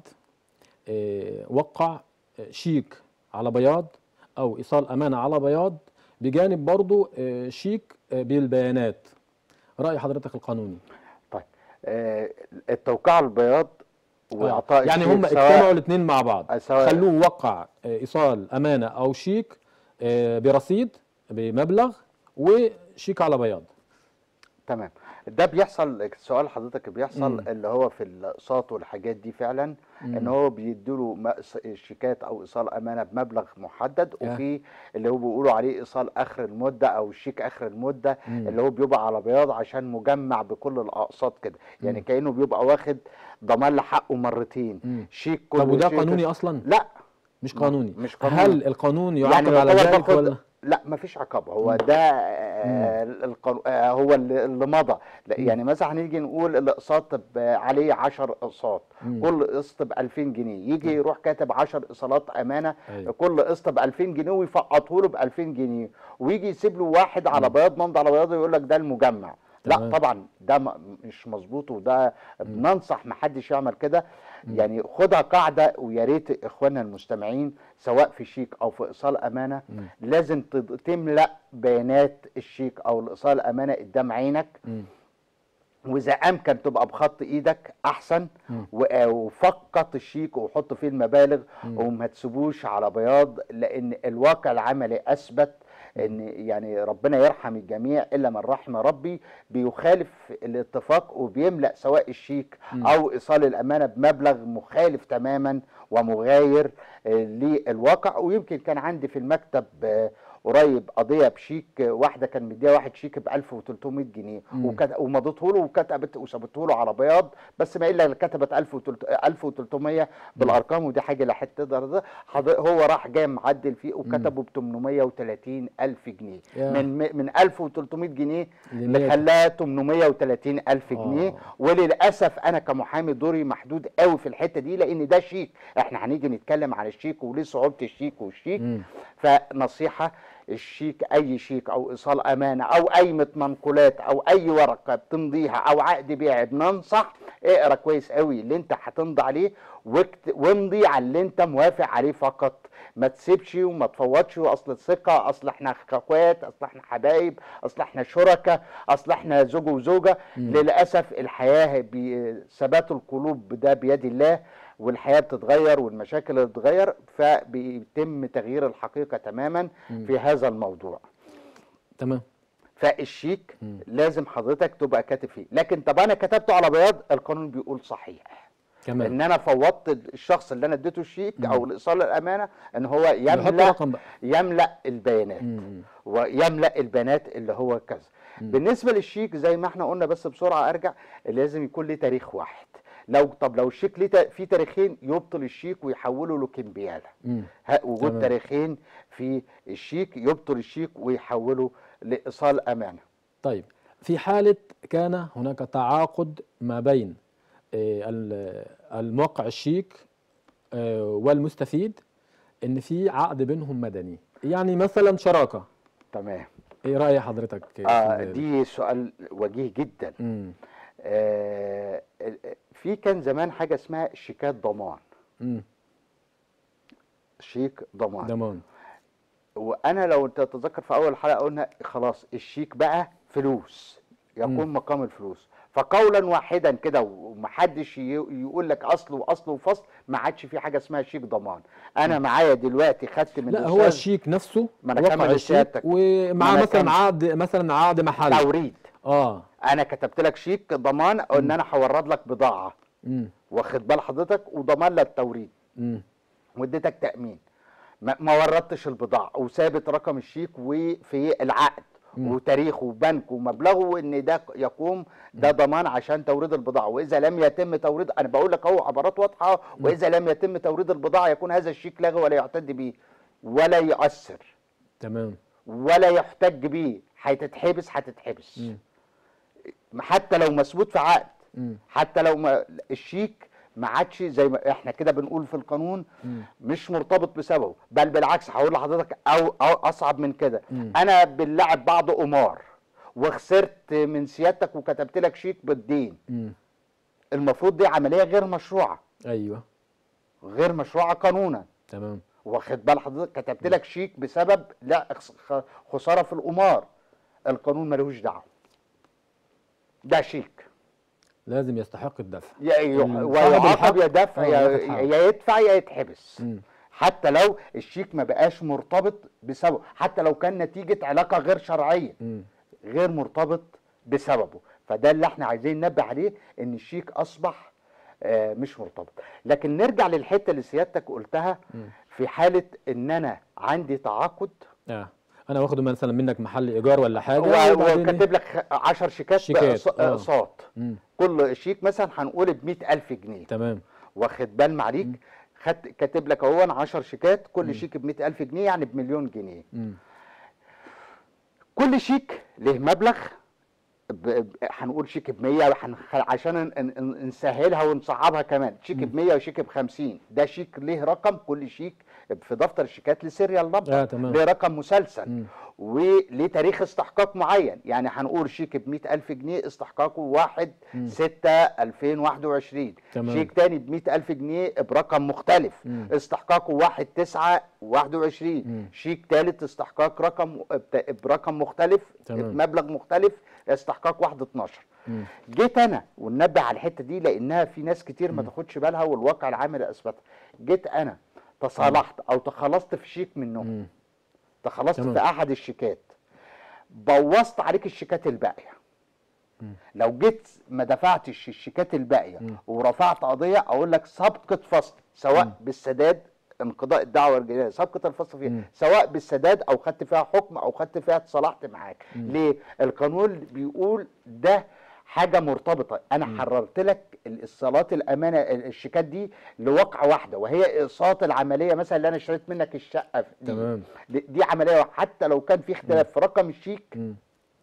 A: آه، وقع آه، شيك على بياض او ايصال امانه على بياض بجانب برضو آه، شيك آه، بالبيانات راي حضرتك القانوني
B: طيب آه، التوقيع على البياض واعطاء
A: يعني
B: الشيك
A: هم
B: سواء-
A: اجتمعوا الاثنين مع بعض
B: آه، سواء-
A: خلوه وقع آه، ايصال امانه او شيك آه، برصيد بمبلغ وشيك على بياض
B: تمام ده بيحصل سؤال حضرتك بيحصل
A: مم.
B: اللي هو في الاقساط والحاجات دي فعلا ان هو بيدوا له شيكات او ايصال امانه بمبلغ محدد
A: آه.
B: وفي اللي هو بيقولوا عليه ايصال اخر المده او الشيك اخر المده
A: مم.
B: اللي هو بيبقى على بياض عشان مجمع بكل الاقساط كده يعني كانه بيبقى واخد ضمان لحقه مرتين
A: مم.
B: شيك كل
A: طب وده
B: شيك-
A: قانوني اصلا
B: لا
A: مش قانوني
B: مش قانوني.
A: هل القانون يعاقب
B: يعني
A: على
B: يعتبر
A: ذلك
B: باخد-
A: ولا
B: لا مفيش عقاب هو ده آه القانون آه هو اللي, اللي مضى لا يعني مثلا هنيجي نقول الاقساط ب- عليه 10 اقساط كل قسط ب 2000 جنيه يجي يروح كاتب 10 ايصالات امانه
A: أيوة.
B: كل قسط ب 2000 جنيه ويفقطه له ب 2000 جنيه ويجي يسيب له واحد على بياض ممضي على بياض ويقول لك ده المجمع
A: تمام.
B: لا طبعا ده م- مش مظبوط وده بننصح محدش يعمل كده يعني خدها قاعده ويا ريت اخواننا المستمعين سواء في شيك او في ايصال امانه لازم تد- تملا بيانات الشيك او الايصال امانه قدام عينك
A: مم.
B: واذا امكن تبقى بخط ايدك احسن و- وفقط الشيك وحط فيه المبالغ وما تسيبوش على بياض لان الواقع العملي اثبت ان يعني ربنا يرحم الجميع الا من رحم ربي بيخالف الاتفاق وبيملا سواء الشيك او ايصال الامانه بمبلغ مخالف تماما ومغاير آه، للواقع ويمكن كان عندي في المكتب آه، قريب قضيه بشيك واحده كان مديها واحد شيك ب 1300 جنيه
A: مم.
B: وكت- ومضته له وكتبت وسابته له على بياض بس ما الا اللي كتبت 1300 بالارقام ودي حاجه لا حد تقدر ده حض- هو راح جاي معدل فيه وكتبه ب 830 الف جنيه
A: ياه.
B: من من 1300 جنيه
A: لمية.
B: اللي خلاها 830 الف جنيه
A: آه.
B: وللاسف انا كمحامي دوري محدود قوي في الحته دي لان ده شيك احنا هنيجي نتكلم عن الشيك وليه صعوبه الشيك والشيك
A: مم.
B: فنصيحه الشيك اي شيك او ايصال امانه او قايمه منقولات او اي ورقه بتمضيها او عقد بيع بننصح اقرا كويس قوي اللي انت هتمضي عليه واكت- وامضي على اللي انت موافق عليه فقط ما تسيبش وما تفوتش اصل الثقه اصل احنا اخوات اصل احنا حبايب اصل احنا شركاء اصل احنا زوج وزوجه للاسف الحياه بي- ثبات القلوب ده بيد الله والحياه بتتغير والمشاكل بتتغير فبيتم تغيير الحقيقه تماما في هذا الموضوع
A: تمام
B: فالشيك لازم حضرتك تبقى كاتب فيه لكن طب انا كتبته على بياض القانون بيقول صحيح
A: كمان
B: ان انا فوضت الشخص اللي انا اديته الشيك او الايصال الامانه ان هو
A: يحط
B: يملا
A: رقم بقى
B: يملا البيانات
A: مم.
B: ويملا البيانات اللي هو كذا بالنسبه للشيك زي ما احنا قلنا بس بسرعه ارجع لازم يكون ليه تاريخ واحد لو طب لو الشيك ليه تا- في تاريخين يبطل الشيك ويحوله لكمبياله
A: مم.
B: ها- وجود
A: تمام.
B: تاريخين في الشيك يبطل الشيك ويحوله لايصال امانه
A: طيب في حالة كان هناك تعاقد ما بين آه، ال- الموقع الشيك آه، والمستفيد ان في عقد بينهم مدني يعني مثلا شراكة
B: تمام
A: ايه رأي حضرتك في
B: آه
A: ال-
B: دي سؤال وجيه جدا
A: مم.
B: آه في كان زمان حاجه اسمها شيكات ضمان
A: مم.
B: شيك ضمان
A: ضمان
B: وانا لو انت تتذكر في اول حلقه قلنا خلاص الشيك بقى فلوس يكون مقام الفلوس فقولا واحدا كده ومحدش ي- يقول لك اصل واصل وفصل ما عادش في حاجه اسمها شيك ضمان انا معايا دلوقتي خدت من
A: لا هو
B: الأستاذ
A: الشيك نفسه
B: ما أنا
A: وقع
B: كمل
A: الشيك
B: لسيادتك.
A: ومعاه
B: ما أنا
A: مثلا
B: كمل.
A: عقد مثلا عقد محل
B: توريد
A: اه
B: انا كتبت لك شيك ضمان ان انا هورد لك بضاعه
A: مم.
B: واخد بال حضرتك وضمان لك التوريد
A: مم.
B: واديتك تامين ما ما وردتش البضاعه وثابت رقم الشيك وفي العقد وتاريخه وبنك ومبلغه ان ده يقوم ده ضمان عشان توريد البضاعه واذا لم يتم توريد انا بقول لك اهو عبارات واضحه واذا لم يتم توريد البضاعه يكون هذا الشيك لغو ولا يعتد به ولا يؤثر
A: تمام
B: ولا يحتج به هتتحبس هتتحبس حتى لو مثبوت في عقد
A: مم.
B: حتى لو ما الشيك ما عادش زي ما احنا كده بنقول في القانون مش مرتبط بسببه بل بالعكس هقول لحضرتك او او اصعب من كده انا بنلعب بعض قمار وخسرت من سيادتك وكتبت لك شيك بالدين
A: مم.
B: المفروض دي عمليه غير مشروعه
A: ايوه
B: غير مشروعه قانونا
A: تمام
B: واخد بال حضرتك كتبت لك شيك بسبب لا خس- خ- خساره في القمار القانون ملوش دعوه ده شيك
A: لازم يستحق الدفع
B: يا يح-
A: صاحب
B: ويعاقب
A: الحق-
B: يا دفع
A: آه،
B: يا
A: ياخد حقه.
B: يا يدفع يا يتحبس
A: مم.
B: حتى لو الشيك ما بقاش مرتبط بسببه حتى لو كان نتيجة علاقة غير شرعية
A: مم.
B: غير مرتبط بسببه فده اللي احنا عايزين ننبه عليه ان الشيك اصبح آه، مش مرتبط لكن نرجع للحتة اللي سيادتك قلتها في حالة ان انا عندي تعاقد
A: اه انا واخد مثلا منك محل ايجار ولا حاجه
B: و-
A: وبعدين إيه؟
B: وكاتب لك 10 شيكات
A: شيكات،
B: بأقساط-
A: آه.
B: اقساط
A: مم.
B: كل شيك مثلا هنقول ب 100000 جنيه
A: تمام
B: واخد بال معليك خدت كاتب لك اهو 10 شيكات كل شيك ب 100000 جنيه يعني بمليون جنيه
A: مم.
B: كل شيك له مبلغ ب- ب- هنقول شيك ب 100 هنخ- عشان ن- ن- نسهلها ونصعبها كمان شيك ب 100 وشيك ب 50 ده شيك ليه رقم كل شيك في دفتر الشيكات لسيريال نمبر
A: آه، تمام.
B: ليه رقم مسلسل
A: مم.
B: وليه تاريخ استحقاق معين يعني هنقول شيك ب 100000 جنيه استحقاقه 1 6 2021
A: تمام.
B: شيك تاني ب 100000 جنيه برقم مختلف
A: مم.
B: استحقاقه 1 9 21 شيك ثالث استحقاق رقم بت- برقم مختلف
A: تمام.
B: بمبلغ مختلف استحقاق 1 12
A: مم.
B: جيت انا وننبه على الحته دي لانها في ناس كتير ما تاخدش بالها والواقع العملي اثبتها جيت انا تصالحت او تخلصت في شيك منهم
A: مم.
B: تخلصت
A: تمام.
B: في احد الشيكات بوظت عليك الشيكات الباقيه لو جيت ما دفعتش الشيكات الباقيه ورفعت قضيه اقول لك سابقه فصل سواء بالسداد انقضاء الدعوه الجنائيه سابقه الفصل فيها
A: مم.
B: سواء بالسداد او خدت فيها حكم او خدت فيها تصالحت معاك ليه القانون بيقول ده حاجه مرتبطه انا حررت لك الاصالات الامانه الشيكات دي لواقعه واحده وهي اقساط العمليه مثلا اللي انا اشتريت منك الشقه دي
A: تمام.
B: دي دي عمليه واحدة. حتى لو كان في اختلاف في رقم الشيك
A: مم.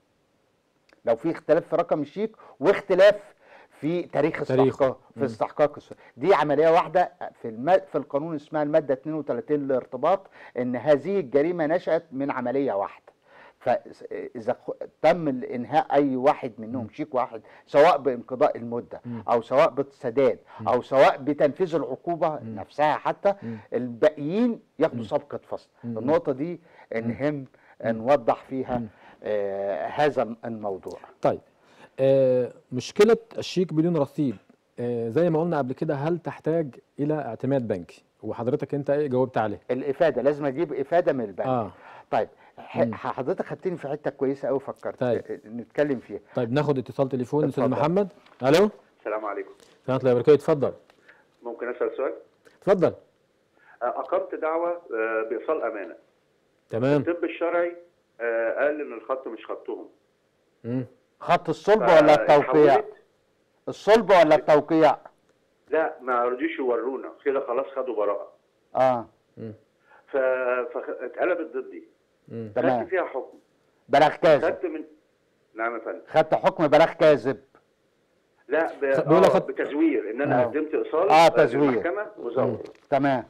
B: لو في اختلاف في رقم الشيك واختلاف في تاريخ
A: تاريخه.
B: استحقاق في استحقاق الس- دي عمليه واحده في الم... في القانون اسمها الماده 32 للارتباط ان هذه الجريمه نشات من عمليه واحده فاذا خ- تم انهاء اي واحد منهم شيك واحد سواء بانقضاء المده او سواء بالسداد او سواء بتنفيذ العقوبه نفسها حتى الباقيين ياخدوا سابقه فصل النقطه دي نهم نوضح فيها آه هذا الموضوع
A: طيب آه مشكله الشيك بدون رصيد آه زي ما قلنا قبل كده هل تحتاج الى اعتماد بنكي وحضرتك انت ايه جاوبت عليه
B: الافاده لازم اجيب افاده من البنك
A: اه
B: طيب ح- حضرتك خدتني في حته كويسه قوي فكرت
A: طيب.
B: آه، نتكلم فيها
A: طيب ناخد اتصال تليفون استاذ
B: اتفضل.
A: محمد الو
D: السلام عليكم
A: سلام الله وبركاته اتفضل
D: ممكن اسال سؤال
A: اتفضل
D: آه، اقمت دعوه آه، بايصال امانه
A: تمام
D: الطب الشرعي آه، قال ان الخط مش خطهم
A: مم.
B: خط الصلب ولا التوقيع
D: فحولت-
B: الصلب ولا التوقيع
D: لا ما رضيش يورونا كده خلاص خدوا براءه
B: اه
D: ف... فاتقلبت ضدي
A: مم.
B: تمام
D: خدت فيها حكم
B: بلاغ كاذب
D: خدت من نعم يا فندم
B: خدت حكم بلاغ كاذب
D: لا ب...
A: خ- بيقول لك
D: آه
A: خدت-
D: بتزوير ان انا
B: آه.
D: قدمت ايصال
B: آه،
D: آه،
B: تزوير.
D: للمحكمه مزور
B: تمام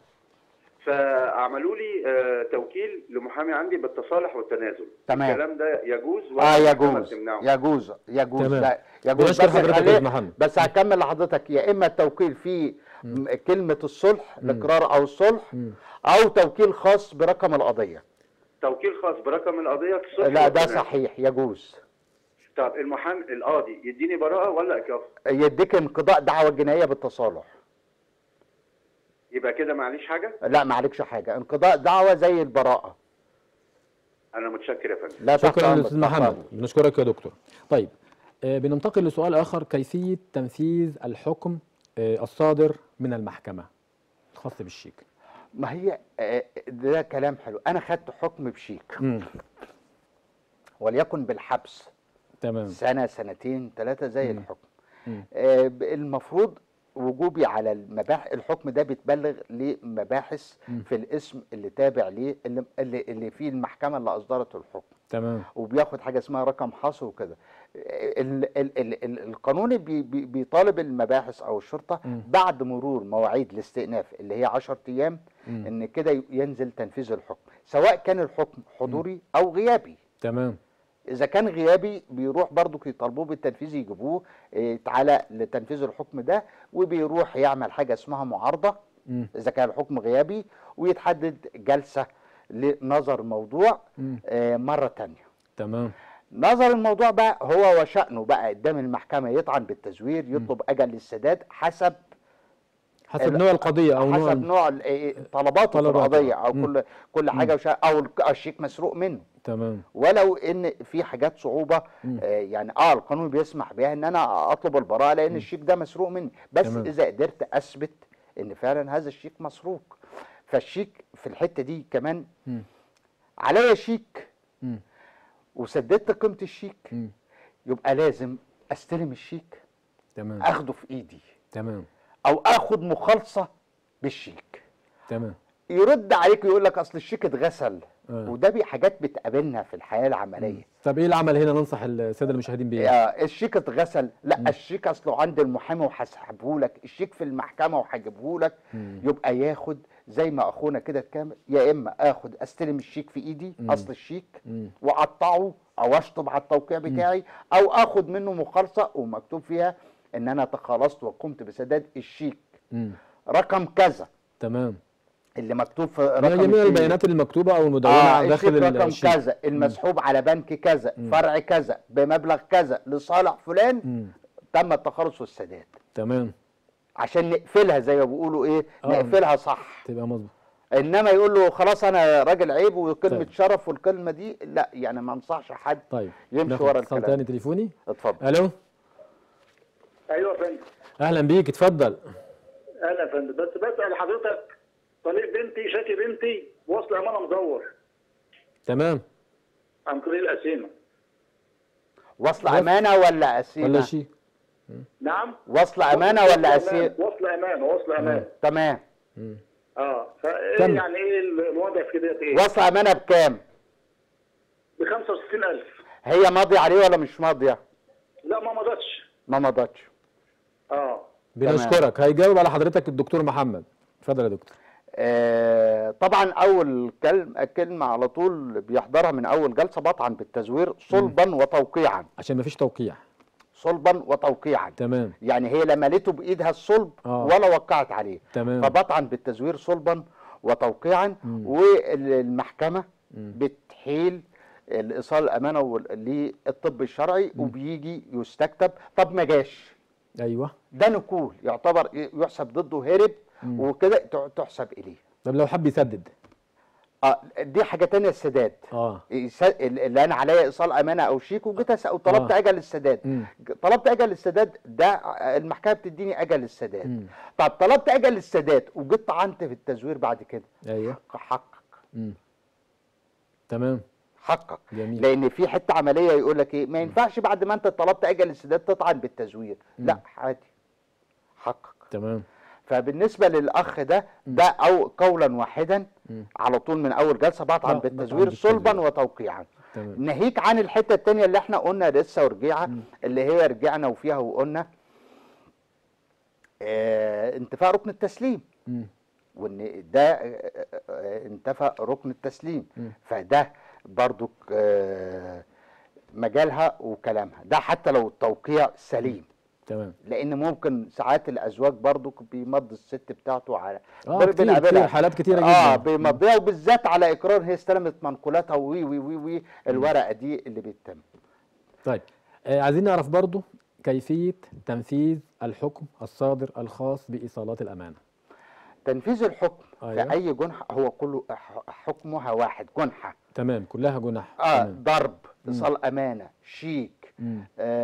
D: فعملوا لي آه، توكيل لمحامي عندي بالتصالح والتنازل
B: تمام.
D: الكلام ده يجوز
B: اه
D: ولا المحكمة
B: يجوز
D: بتمنعه؟
B: يجوز يجوز
A: تمام.
B: لا يجوز
A: بنشكر
B: بس
A: حضرتك يا
B: خليه-
A: أستاذ محمد.
B: بس هكمل لحضرتك يا اما التوكيل في م- كلمه الصلح الاقرار او الصلح او توكيل خاص برقم القضيه
D: توكيل خاص برقم القضيه في الصلح
B: لا ده
D: والتنازل.
B: صحيح يجوز
D: طب المحامي القاضي يديني براءه ولا اكافه؟
B: يديك انقضاء دعوه جنائيه بالتصالح
D: يبقى كده معليش حاجه؟
B: لا ما عليكش حاجه انقضاء دعوه زي البراءه
D: انا متشكر يا فندم
B: لا تحت
A: شكرا
B: أمرك،
A: استاذ
B: تحت
A: محمد
B: أمرك.
A: بنشكرك يا دكتور طيب آه بننتقل لسؤال اخر كيفيه تنفيذ الحكم آه الصادر من المحكمه خاص بالشيك
B: ما هي آه، ده كلام حلو انا خدت حكم بشيك
A: مم.
B: وليكن بالحبس
A: تمام
B: سنه سنتين ثلاثه زي الحكم
A: مم.
B: آه، ب- المفروض وجوبي على المباحث الحكم ده بيتبلغ لمباحث في الاسم اللي تابع ليه اللي, اللي, اللي فيه المحكمه اللي اصدرت الحكم
A: تمام
B: وبياخد حاجه اسمها رقم حصر وكده ال ال ال ال القانون بي بي بيطالب المباحث او الشرطه بعد مرور مواعيد الاستئناف اللي هي 10 ايام ان كده ي- ينزل تنفيذ الحكم سواء كان الحكم حضوري او غيابي
A: تمام
B: اذا كان غيابي بيروح برضو يطالبوه بالتنفيذ يجيبوه إيه، تعالى لتنفيذ الحكم ده وبيروح يعمل حاجه اسمها معارضه
A: مم.
B: اذا كان الحكم غيابي ويتحدد جلسه لنظر الموضوع
A: مم.
B: آه، مره تانية
A: تمام
B: نظر الموضوع بقى هو وشأنه بقى قدام المحكمة يطعن بالتزوير يطلب أجل للسداد حسب
A: حسب
B: ال-
A: نوع القضيه او نوع
B: حسب نوع ال- إيه، طلباته في
A: طلباته.
B: القضية أو
A: مم.
B: كل كل حاجة وشا أو ال- الشيك مسروق منه
A: تمام
B: ولو ان في حاجات صعوبه آه يعني اه القانون بيسمح بيها ان انا اطلب البراءه لان الشيك ده مسروق مني بس
A: تمام.
B: اذا قدرت اثبت ان فعلا هذا الشيك مسروق فالشيك في الحته دي كمان
A: مم.
B: عليا شيك
A: مم.
B: وسددت قيمه الشيك
A: مم.
B: يبقى لازم استلم الشيك
A: تمام
B: اخده في ايدي
A: تمام
B: او اخد مخالصه بالشيك
A: تمام
B: يرد عليك ويقول لك اصل الشيك اتغسل
A: آه.
B: وده بي حاجات بتقابلنا في الحياه العمليه
A: طب ايه العمل هنا ننصح الساده المشاهدين بيه
B: يا الشيك اتغسل لا الشيك اصله عند المحامي وهسحبه لك الشيك في المحكمه وهجيبه لك يبقى ياخد زي ما اخونا كده اتكلم يا اما اخد استلم الشيك في ايدي اصل الشيك
A: مم.
B: واقطعه او اشطب على التوقيع بتاعي او اخد منه مخالصه ومكتوب فيها ان انا تخلصت وقمت بسداد الشيك
A: مم.
B: رقم كذا
A: تمام
B: اللي مكتوب في
A: من
B: رقم
A: جميع
B: الشيك.
A: البيانات المكتوبه او المدونه
B: اه
A: داخل
B: الشيك رقم
A: الشيك.
B: كذا المسحوب على بنك كذا فرع كذا بمبلغ كذا لصالح فلان
A: مم.
B: تم التخلص والسداد
A: تمام
B: عشان نقفلها زي ما بيقولوا ايه
A: آه.
B: نقفلها صح
A: تبقى مظبوط
B: انما يقول له خلاص انا راجل عيب وكلمه
A: طيب.
B: شرف والكلمه دي لا يعني ما انصحش حد
A: طيب
B: يمشي
A: ناخد
B: ورا
A: اتصال
B: الكلام.
A: تاني تليفوني
B: اتفضل
A: الو
D: ايوه يا فندم
A: اهلا بيك اتفضل
D: اهلا يا فندم بس بسال حضرتك
E: طليق بنتي شاكي بنتي وصل امانه مزور
A: تمام
E: عن طريق القسيمه
B: وصل امانه ولا
A: ولا
B: اسيمه
A: شيء
E: نعم
B: وصل امانه
E: وصل
B: ولا
E: أمان-
B: اسيمه
E: وصل امانه وصل امان
B: تمام
E: اه فايه
A: كمل.
E: يعني ايه الوضع في كده ايه؟
B: وصل امانه بكام
E: ب 65000
B: هي ماضيه عليه ولا مش ماضيه
E: لا ما مضتش
B: ما مضتش
E: اه
A: بنشكرك هيجاوب على حضرتك الدكتور محمد اتفضل يا دكتور
B: آه، طبعا اول كلمه كلمه على طول بيحضرها من اول جلسه بطعن بالتزوير صلبا وتوقيعا
A: عشان ما فيش توقيع
B: صلبا وتوقيعا
A: تمام
B: يعني هي لملته بايدها الصلب
A: آه.
B: ولا وقعت عليه
A: تمام.
B: فبطعن بالتزوير صلبا وتوقيعا والمحكمه بتحيل الايصال الامانه وال- للطب الشرعي وبيجي يستكتب طب ما جاش
A: ايوه
B: ده نكول يعتبر يحسب ضده هرب وكده تع- تحسب اليه
A: طب لو حب يسدد
B: اه دي حاجه تانية السداد
A: اه
B: يس- اللي انا عليا ايصال امانه او شيك وجيت أس- وطلبت
A: آه.
B: اجل السداد
A: مم.
B: طلبت اجل السداد ده المحكمه بتديني اجل السداد
A: مم.
B: طب طلبت اجل السداد وجيت طعنت في التزوير بعد كده
A: ايوه
B: حقق
A: مم. تمام
B: حقق
A: جميل.
B: لان في حته عمليه يقول لك ايه ما ينفعش بعد ما انت طلبت اجل السداد تطعن بالتزوير لا عادي حقق
A: تمام
B: فبالنسبه للاخ ده ده او قولا واحدا على طول من اول جلسه بطعن
A: لا،
B: بالتزوير
A: بطعن
B: صلبا
A: بالتزوير.
B: وتوقيعا
A: تمام
B: ناهيك عن الحته الثانيه اللي احنا قلنا لسه ورجعه اللي هي رجعنا وفيها وقلنا اه انتفاء ركن التسليم
A: مم.
B: وان ده آه، آه، انتفى ركن التسليم فده برضك آه، مجالها وكلامها ده حتى لو التوقيع سليم
A: تمام
B: لان ممكن ساعات الازواج برضك بيمضي الست بتاعته على
A: اه
B: بن-
A: كتير
B: بنقابلها.
A: كتير حالات كتيره
B: اه
A: جدا
B: بيمضيها وبالذات على اقرار هي استلمت منقولاتها وي وي وي وي الورقه دي اللي بيتم
A: طيب آه عايزين نعرف برضو كيفيه تنفيذ الحكم الصادر الخاص بايصالات الامانه
B: تنفيذ الحكم
A: أيوة.
B: في اي جنحه هو كله ح- حكمها واحد جنحه
A: تمام كلها جناح
B: اه
A: تمام.
B: ضرب ايصال امانه شيك
A: مم.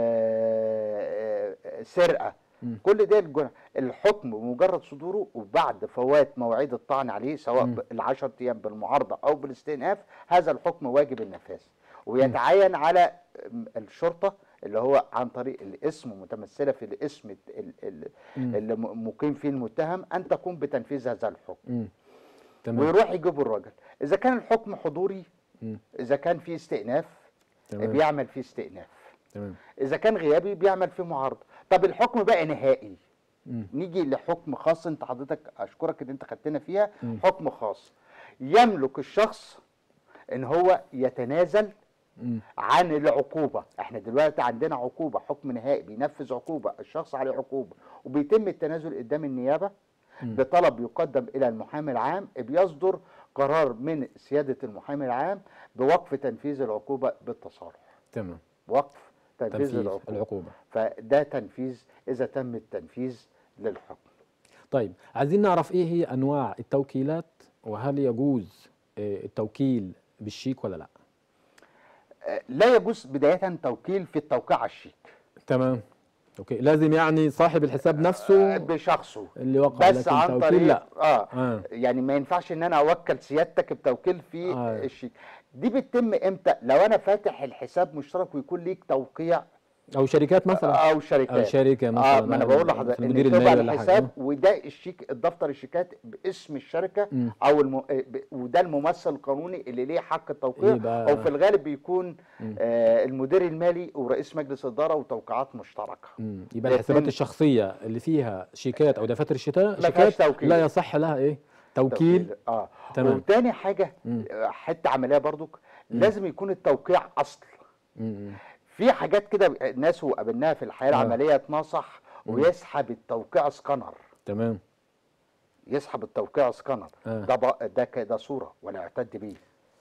B: آه آه، سرقه
A: مم.
B: كل ده الجنح الحكم بمجرد صدوره وبعد فوات مواعيد الطعن عليه سواء
A: مم.
B: العشر ايام بالمعارضه او بالاستئناف هذا الحكم واجب النفاذ ويتعين على الشرطه اللي هو عن طريق الاسم متمثله في الاسم ال- ال-
A: مم.
B: اللي م- مقيم فيه المتهم ان تقوم بتنفيذ هذا الحكم
A: مم. تمام
B: ويروح يجيبوا الراجل اذا كان الحكم حضوري
A: مم.
B: اذا كان فيه استئناف
A: تمام
B: بيعمل فيه استئناف
A: تمام
B: اذا كان غيابي بيعمل فيه معارضه طب الحكم بقى نهائي
A: مم.
B: نيجي لحكم خاص انت حضرتك اشكرك ان انت خدتنا فيها
A: مم.
B: حكم خاص يملك الشخص ان هو يتنازل
A: مم.
B: عن العقوبه احنا دلوقتي عندنا عقوبه حكم نهائي بينفذ عقوبه الشخص عليه عقوبه وبيتم التنازل قدام النيابه
A: مم.
B: بطلب يقدم الى المحامي العام بيصدر قرار من سياده المحامي العام بوقف تنفيذ العقوبه بالتصالح
A: تمام
B: وقف تنفيذ,
A: تنفيذ
B: العقوبه
A: العقوبه
B: فده تنفيذ اذا تم التنفيذ للحكم
A: طيب عايزين نعرف ايه هي انواع التوكيلات وهل يجوز آه، التوكيل بالشيك ولا لا
B: آه، لا يجوز بدايه توكيل في التوقيع على الشيك
A: تمام اوكي لازم يعني صاحب الحساب
B: آه،
A: نفسه
B: بشخصه
A: اللي وقع
B: بس
A: لكن
B: عن
A: توكيل
B: طريق
A: لا
B: اه
A: آه.
B: يعني ما ينفعش ان انا اوكل سيادتك بتوكيل في
A: آه.
B: آه. الشيك دي بتتم امتى لو انا فاتح الحساب مشترك ويكون ليك توقيع
A: او شركات مثلا
B: او شركات
A: أو شركه مثلا
B: اه ما انا
A: أو
B: بقول
A: مثلاً
B: لحضرتك ان
A: المدير
B: يكتب
A: المالي
B: على
A: ولا
B: الحساب
A: حاجه
B: وده الشيك الدفتر الشيكات باسم الشركه
A: مم.
B: او الم... آه، ب- وده الممثل القانوني اللي ليه حق التوقيع
A: يبقى-
B: او في الغالب بيكون
A: مم.
B: آه المدير المالي ورئيس مجلس اداره وتوقيعات مشتركه
A: مم. يبقى الحسابات
B: يتم-
A: الشخصيه اللي فيها شيكات او دفاتر الشتاء
B: ما فيهاش
A: شيكات
B: توكيل.
A: لا يصح لها ايه توكيل
B: اه
A: تمام.
B: وتاني حاجه
A: مم.
B: آه، حته عمليه برضك لازم يكون التوقيع اصل
A: مم.
B: في حاجات كده ناس وقابلناها في الحياه
A: آه.
B: العمليه تنصح ويسحب التوقيع سكانر
A: تمام
B: يسحب التوقيع سكانر
A: آه.
B: ده بق- ده كده صوره ولا يعتد بيه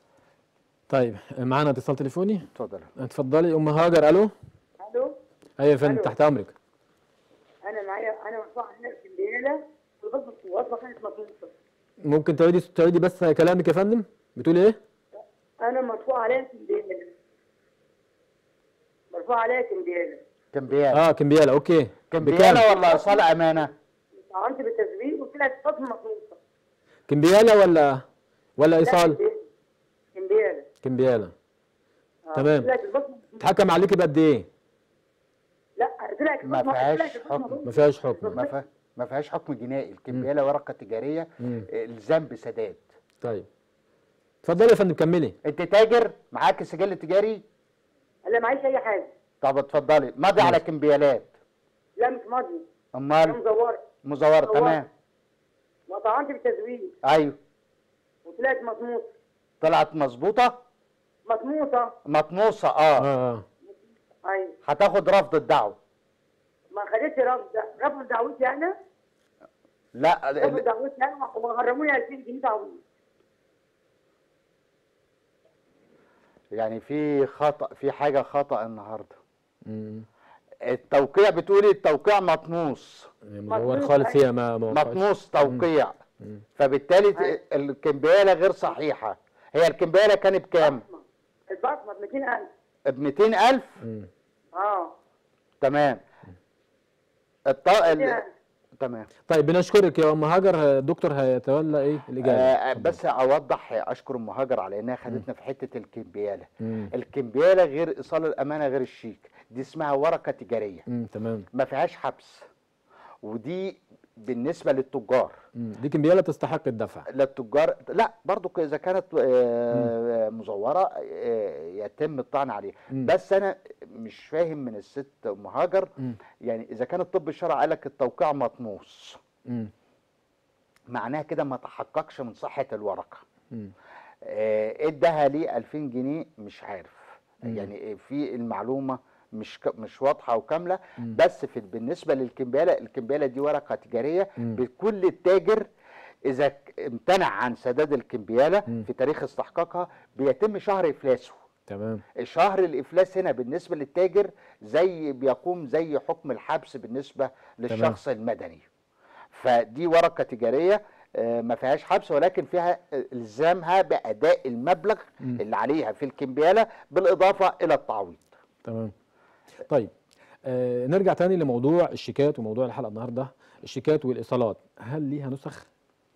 A: طيب معانا اتصال تليفوني
B: اتفضل
A: اتفضلي ام هاجر الو
F: الو
A: ايوه يا فندم
F: ألو.
A: تحت امرك
F: انا معايا انا مرفوع عندنا في الليله والغصب والغصب كانت مطلوبه
A: ممكن تعيدي تعيدي بس كلامك يا فندم بتقولي ايه
F: انا مرفوع عليها في الليله مرفوع عليها في الليله
B: كمبياله
A: اه كمبياله اوكي
B: كمبياله ولا ايصال امانه
F: طعنت بالتزوير وطلعت صدمه مطلوبه
A: كمبياله ولا ولا ايصال
F: كمبياله
A: كمبياله
F: آه.
A: تمام.
F: طلعت البصمه
A: اتحكم عليكي بقد ايه
F: لا طلعت
B: ما
F: البصمه
B: فيهاش
F: طلعت البصمة
B: حكم.
F: برضه.
A: ما فيهاش حكم
B: ما فيها- ما فيهاش حكم جنائي الكمبياله ورقه تجاريه
A: مم.
B: الزام بسداد
A: طيب اتفضلي يا فندم كملي
B: انت تاجر معاك سجل تجاري
F: لا معيش اي حاجه
B: طب اتفضلي ماضي على كمبيالات
F: لا مش ماضي انا
B: امال
F: مزوره
B: مزوره
F: مزورة.
B: تمام
F: وطعنت بالتزوير
B: ايوه
F: وطلعت مطموس
B: طلعت مظبوطه
F: مطموسه
B: مطموسه
A: اه
B: اه
A: اه
F: ايوه
B: هتاخد رفض الدعوه
F: ما خدتش رفض رفض دعوتي انا
B: لا
F: رفض
B: ال-
F: دعوتي انا وغرموني 2000 جنيه تعويض
B: يعني في خطا في حاجه خطا النهارده
A: مم.
B: التوقيع بتقولي التوقيع مطموس
A: مدور خالص هي ما ما وقعتش.
B: مطموس توقيع
A: مم.
B: فبالتالي
F: أيوة.
B: الكمبياله غير صحيحه هي الكمبياله كانت بكام؟
F: البصمه ب 200000
B: ب 200000
A: مم.
F: اه
B: تمام الط... ال...
F: 200000
B: تمام
A: طيب بنشكرك يا ام هاجر الدكتور هيتولى ايه الاجابه
B: آه
A: اتفضل.
B: بس اوضح اشكر ام هاجر على انها خدتنا في حته الكمبياله
A: مم.
B: الكمبياله غير ايصال الامانه غير الشيك دي اسمها ورقه تجاريه
A: مم. تمام
B: ما فيهاش حبس ودي بالنسبه للتجار
A: مم. دي كمبياله تستحق الدفع
B: للتجار لا برضو ك- اذا كانت آه، مزوره آه، يتم الطعن عليها
A: مم.
B: بس انا مش فاهم من الست ام هاجر
A: مم.
B: يعني اذا كان الطب الشرعي قال لك التوقيع مطموس
A: مم.
B: معناها كده ما تحققش من صحه الورقه
A: مم.
B: آه، اداها ليه 2000 جنيه مش عارف
A: مم.
B: يعني في المعلومه مش ك- مش واضحه وكامله
A: مم.
B: بس في بالنسبه للكمبياله الكمبياله دي ورقه تجاريه
A: مم.
B: بكل التاجر اذا ك- امتنع عن سداد الكمبياله
A: مم.
B: في تاريخ استحقاقها بيتم شهر افلاسه
A: تمام
B: شهر الافلاس هنا بالنسبه للتاجر زي بيقوم زي حكم الحبس بالنسبه للشخص المدني فدي ورقه تجاريه آه، ما فيهاش حبس ولكن فيها الزامها باداء المبلغ
A: مم.
B: اللي عليها في الكمبياله بالاضافه الى التعويض
A: تمام طيب آه نرجع تاني لموضوع الشيكات وموضوع الحلقه النهارده الشيكات والايصالات هل ليها نسخ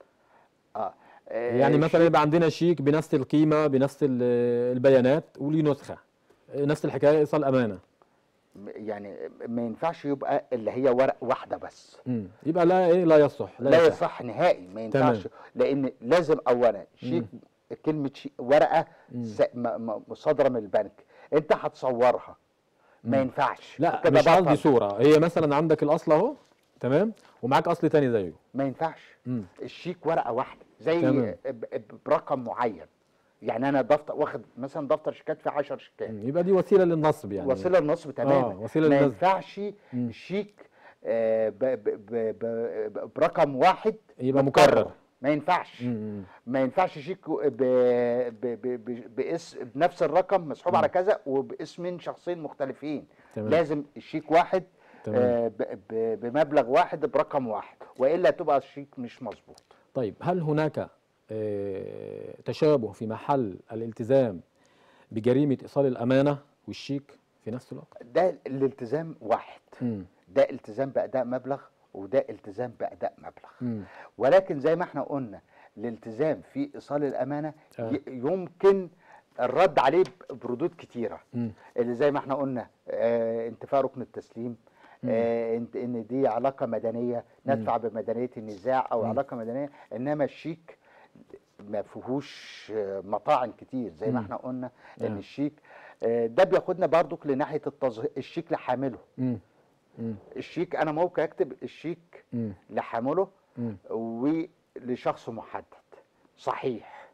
B: اه آه،
A: يعني مثلا
B: شيء-
A: يبقى عندنا شيك بنفس القيمه بنفس ال- البيانات وليه نسخه آه، نفس الحكايه ايصال امانه
B: يعني ما ينفعش يبقى اللي هي ورق واحده بس
A: مم. يبقى لا ايه لا يصح
B: لا يصح نهائي ما ينفعش
A: تمام.
B: لان لازم اولا شيك كلمه شيك ورقه
A: مم.
B: س- م- م- صادره من البنك انت هتصورها ما
A: مم.
B: ينفعش
A: لا
B: كده
A: مش قصدي
B: بطل.
A: صوره هي مثلا عندك الاصل اهو تمام ومعاك اصل تاني زيه
B: ما ينفعش
A: مم.
B: الشيك ورقه واحده زي
A: تمام.
B: ب- ب- برقم معين يعني انا دفتر واخد مثلا دفتر شيكات فيه 10 شيكات
A: مم. يبقى دي وسيله للنصب يعني
B: وسيله النصب تماما
A: آه، وسيلة
B: ما
A: للنصب.
B: ينفعش
A: مم.
B: شيك آه، ب- ب- ب- ب- برقم واحد
A: يبقى مكرر
B: ما ينفعش
A: مم.
B: ما ينفعش شيك ب... ب... ب... ب... باسم بنفس الرقم مسحوب على كذا وباسمين شخصين مختلفين
A: تمام.
B: لازم الشيك واحد
A: تمام.
B: آه ب... ب... بمبلغ واحد برقم واحد والا تبقى الشيك مش مظبوط
A: طيب هل هناك آه، تشابه في محل الالتزام بجريمة إيصال الأمانة والشيك في نفس الوقت؟
B: ده الالتزام واحد
A: مم.
B: ده التزام باداء مبلغ وده التزام باداء مبلغ
A: مم.
B: ولكن زي ما احنا قلنا الالتزام في ايصال الامانه
A: آه.
B: ي... يمكن الرد عليه بردود كتيره
A: مم.
B: اللي زي ما احنا قلنا آه انتفاء ركن التسليم آه انت ان دي علاقه مدنيه ندفع بمدنيه النزاع او علاقه مدنيه انما الشيك ما فيهوش آه، مطاعن كتير زي ما
A: مم.
B: احنا قلنا
A: نعم.
B: ان الشيك آه ده بياخدنا برضك لناحيه التظهير الشيك لحامله
A: مم. مم.
B: الشيك انا ممكن اكتب الشيك
A: مم.
B: لحامله
A: مم.
B: ولشخص محدد صحيح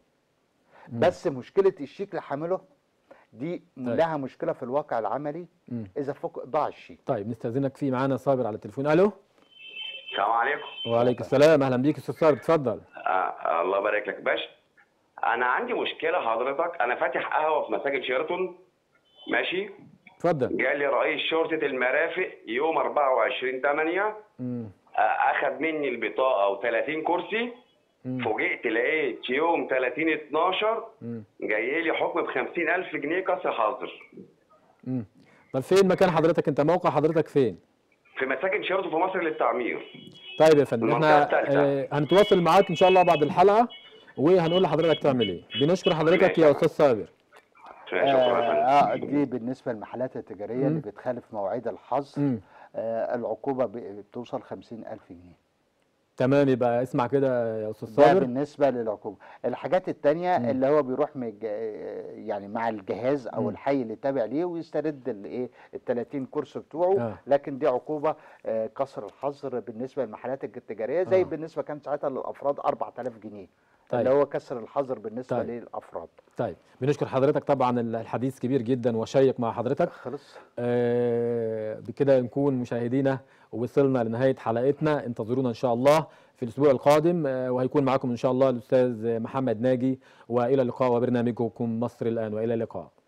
B: بس مشكله الشيك لحامله دي لها مشكله في الواقع العملي
A: مم.
B: اذا فوق ضاع الشيك
A: طيب نستأذنك في معانا صابر على التليفون ألو
G: السلام عليكم
A: وعليكم السلام أهلا بيك أستاذ صابر اتفضل
G: آه الله يبارك لك باشا انا عندي مشكله حضرتك انا فاتح قهوه في مساجد شيراتون ماشي
A: اتفضل
G: جالي رئيس شرطه المرافق يوم 24 8
A: مم.
G: اخذ مني البطاقه و30 كرسي
A: مم.
G: فوجئت لقيت يوم 30 12
A: مم.
G: جاي لي حكم ب 50000 جنيه كسر حاضر
A: مم. طب فين مكان حضرتك أنت موقع حضرتك فين؟
G: في في مساكن شيراتون في مصر للتعمير
A: طيب يا فندم
G: المنطقة
A: احنا
G: التالتة.
A: آه، هنتواصل معاك ان شاء الله بعد الحلقه وهنقول لحضرتك تعمل ايه بنشكر حضرتك
G: ماشي
A: يا
G: يا
A: استاذ صابر
G: شكرا يا فندم
B: اه دي بالنسبه للمحلات التجاريه اللي
A: مم.
B: بتخالف مواعيد الحظر
A: مم.
B: آه العقوبه ب- بتوصل 50000 جنيه
A: تمام يبقى اسمع كده يا استاذ
B: ده
A: صابر
B: بالنسبه للعقوبه الحاجات التانية
A: مم.
B: اللي هو بيروح مج... يعني مع الجهاز او
A: مم.
B: الحي اللي تابع ليه ويسترد الايه ال 30 كورس بتوعه
A: آه.
B: لكن دي عقوبه آه، كسر الحظر بالنسبه للمحلات التجاريه زي
A: آه.
B: بالنسبه كان ساعتها للافراد 4000 جنيه
A: طيب.
B: اللي هو كسر الحظر بالنسبه
A: طيب.
B: للافراد
A: طيب بنشكر حضرتك طبعا الحديث كبير جدا وشيق مع حضرتك
B: خلص
A: آه، بكده نكون مشاهدينا وصلنا لنهاية حلقتنا انتظرونا إن شاء الله في الأسبوع القادم آه، وهيكون معكم إن شاء الله الأستاذ محمد ناجي وإلى اللقاء وبرنامجكم مصر الآن وإلى اللقاء